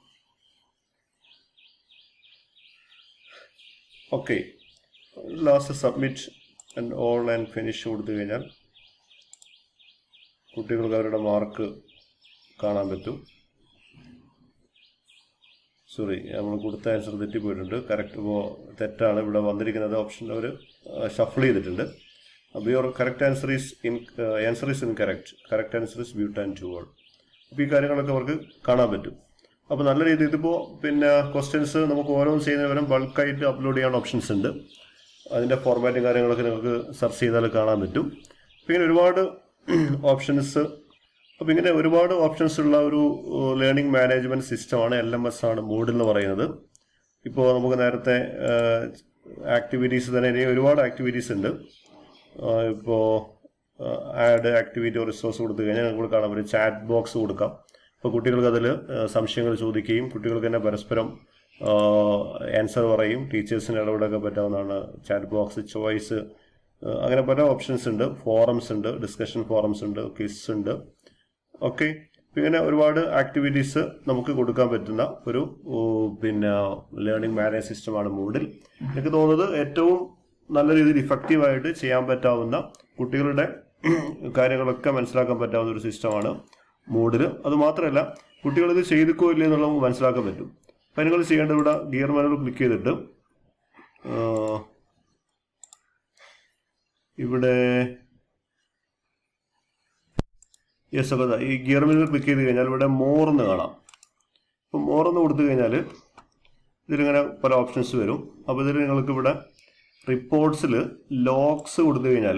okay last submit and all and finish കൊടുത്തു കഴിഞ്ഞാൽ കുട്ടികൾക്ക് അവരുടെ മാർക്ക് കാണാൻ പറ്റും സോറി നമ്മൾ കൊടുത്ത ആൻസർ തെറ്റിപ്പോയിട്ടുണ്ട് കറക്റ്റ് ഇപ്പോൾ തെറ്റാണ് ഇവിടെ വന്നിരിക്കുന്നത് ഓപ്ഷൻ അവർ ഷഫിൾ ചെയ്തിട്ടുണ്ട് അപ്പോൾ your correct answer is in answer is incorrect correct answer is butan two ol അപ്പോൾ ഈ കാര്യങ്ങളൊക്കെ അവർക്ക് കാണാൻ പറ്റും അപ്പോൾ നല്ല രീതിയിൽ ഇതിപ്പോൾ പിന്നെ ക്വസ്റ്റ്യൻസ് നമുക്ക് ഓരോന്ന് ചെയ്യുന്ന വിവരം ബൾക്കായിട്ട് അപ്ലോഡ് ചെയ്യാൻ ഓപ്ഷൻസ് ഉണ്ട് അതിൻ്റെ ഫോർമാറ്റും കാര്യങ്ങളൊക്കെ നിങ്ങൾക്ക് സെർച്ച് ചെയ്താൽ കാണാൻ പറ്റും അപ്പോൾ ഇങ്ങനെ ഒരുപാട് ഓപ്ഷൻസ് അപ്പോൾ ഇങ്ങനെ ഒരുപാട് ഓപ്ഷൻസ് ഉള്ള ഒരു ലേണിംഗ് മാനേജ്മെൻറ്റ് സിസ്റ്റമാണ് എൽ എം എസ് ആണ് മൂഡ് എന്ന് പറയുന്നത് ഇപ്പോൾ നമുക്ക് നേരത്തെ ആക്ടിവിറ്റീസ് തന്നെ ഇനി ഒരുപാട് ആക്ടിവിറ്റീസ് ഉണ്ട് ഇപ്പോൾ ആഡ് ആക്ടിവിറ്റി റിസോഴ്സ് കൊടുത്തു കഴിഞ്ഞാൽ നമുക്ക് കാണാൻ പറ്റും ചാറ്റ് ബോക്സ് കൊടുക്കാം അപ്പോൾ കുട്ടികൾക്ക് അതിൽ സംശയങ്ങൾ ചോദിക്കുകയും കുട്ടികൾക്ക് തന്നെ പരസ്പരം ആൻസർ പറയും ടീച്ചേഴ്സിന് ഇടപെടൊക്കെ പറ്റാവുന്നതാണ് ചാറ്റ് ബോക്സ് ചോയ്സ് അങ്ങനെ പല ഓപ്ഷൻസ് ഉണ്ട് ഫോറംസ് ഉണ്ട് ഡിസ്കഷൻ ഫോറംസ് ഉണ്ട് ക്വിസ് ഉണ്ട് ഓക്കെ ഇങ്ങനെ ഒരുപാട് ആക്ടിവിറ്റീസ് നമുക്ക് കൊടുക്കാൻ പറ്റുന്ന ഒരു ഓ, പിന്നെ ലേണിംഗ് മാനേജ് സിസ്റ്റമാണ് മൂഡിൽ എനിക്ക് തോന്നുന്നത് ഏറ്റവും നല്ല രീതിയിൽ ഇഫക്റ്റീവായിട്ട് ചെയ്യാൻ പറ്റാവുന്ന കുട്ടികളുടെ കാര്യങ്ങളൊക്കെ മനസ്സിലാക്കാൻ പറ്റാവുന്ന ഒരു സിസ്റ്റമാണ് മൂഡിൽ അത് മാത്രമല്ല കുട്ടികൾ ഇത് ചെയ്തിക്കോ ഇല്ലേ എന്നുള്ളത് നമുക്ക് മനസ്സിലാക്കാൻ പറ്റും അപ്പം നിങ്ങൾ ചെയ്യേണ്ടത് ഇവിടെ ഗിയർ മാനുവൽ ക്ലിക്ക് ചെയ്തിട്ട് ആ, ഇവിടെ യെസ് അപ്പോൾ ദാ ഈ ഗിയർ മെനുവിൽ ക്ലിക്ക് ചെയ്ത് കഴിഞ്ഞാൽ ഇവിടെ മോർ എന്ന് കാണാം അപ്പം മോർ എന്ന് കൊടുത്തു കഴിഞ്ഞാൽ ഇതിലിങ്ങനെ പല ഓപ്ഷൻസ് വരും അപ്പോൾ ഇതിൽ നിങ്ങൾക്ക് ഇവിടെ റിപ്പോർട്ട്സിൽ ലോക്സ് കൊടുത്തു കഴിഞ്ഞാൽ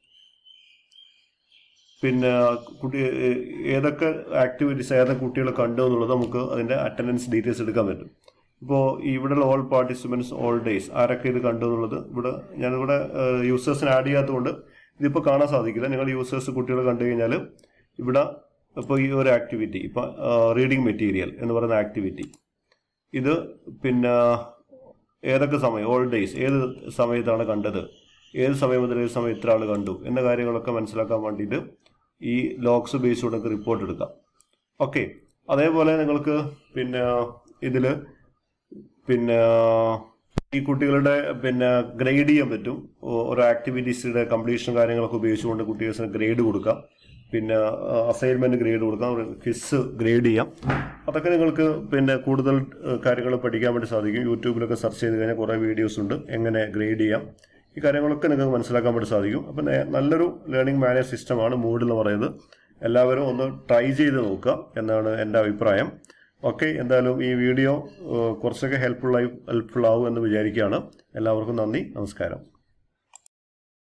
പിന്നെ കുട്ടി ഏ- ഏതൊക്കെ ആക്ടിവിറ്റീസ് ഏതൊക്കെ കുട്ടികൾ കണ്ടു എന്നുള്ളത് നമുക്ക് അതിൻ്റെ അറ്റൻഡൻസ് ഡീറ്റെയിൽസ് എടുക്കാൻ പറ്റും ഇപ്പോൾ ഇവിടെയുള്ള ഓൾ പാർട്ടിസിപ്പൻസ് ഓൾ ഡേയ്സ് ആരൊക്കെ ഇത് കണ്ടു എന്നുള്ളത് ഇവിടെ ഞാനിവിടെ യൂസേഴ്സിന് ആഡ് ചെയ്യാത്തതുകൊണ്ട് ഇതിപ്പോൾ കാണാൻ സാധിക്കില്ല നിങ്ങൾ യൂസേഴ്സ് കുട്ടികൾ കണ്ടു കഴിഞ്ഞാൽ ഇവിടെ ഇപ്പോൾ ഈ ഒരു ആക്ടിവിറ്റി ഇപ്പോൾ റീഡിംഗ് മെറ്റീരിയൽ എന്ന് പറയുന്ന ആക്ടിവിറ്റി ഇത് പിന്നെ ഏതൊക്കെ സമയം ഓൾ ഡേയ്സ് ഏത് സമയത്താണ് കണ്ടത് ഏത് സമയം മുതൽ ഏത് സമയം ഇത്ര ആൾ കണ്ടു എന്ന കാര്യങ്ങളൊക്കെ മനസ്സിലാക്കാൻ വേണ്ടിയിട്ട് ഈ ലോക്സ് ബേസ് കൊണ്ട് റിപ്പോർട്ട് എടുക്കാം ഓക്കെ അതേപോലെ നിങ്ങൾക്ക് പിന്നെ ഇതിൽ പിന്നെ ഈ കുട്ടികളുടെ പിന്നെ ഗ്രേഡ് ചെയ്യാൻ പറ്റും ഓ- ഓരോ ആക്ടിവിറ്റീസിയുടെ കംപ്ലീഷൻ കാര്യങ്ങളൊക്കെ ഉപയോഗിച്ചുകൊണ്ട് കുട്ടികൾക്ക് ഗ്രേഡ് കൊടുക്കാം പിന്നെ അസൈൻമെന്റ് ഗ്രേഡ് കൊടുക്കാം ക്വിസ് ഗ്രേഡ് ചെയ്യാം അതൊക്കെ നിങ്ങൾക്ക് പിന്നെ കൂടുതൽ കാര്യങ്ങൾ പഠിക്കാൻ വേണ്ടി സാധിക്കും യൂട്യൂബിലൊക്കെ സെർച്ച് ചെയ്ത് കഴിഞ്ഞാൽ കുറേ വീഡിയോസ് ഉണ്ട് എങ്ങനെ ഗ്രേഡ് ചെയ്യാം ഈ കാര്യങ്ങളൊക്കെ നിങ്ങൾക്ക് മനസ്സിലാക്കാൻ വേണ്ടി സാധിക്കും അപ്പം നേ- നല്ലൊരു ലേണിംഗ് മാനേജ് സിസ്റ്റമാണ് മൂഡ് എന്ന് പറയുന്നത് എല്ലാവരും ഒന്ന് ട്രൈ ചെയ്ത് നോക്കുക എന്നാണ് എൻ്റെ അഭിപ്രായം ഓക്കെ എന്തായാലും ഈ വീഡിയോ ഏഹ്, കുറച്ചൊക്കെ ഹെൽപ്ഫുൾ ആയി ഹെൽപ്ഫുൾ ആവും എന്ന് വിചാരിക്കുകയാണ് എല്ലാവർക്കും നന്ദി നമസ്കാരം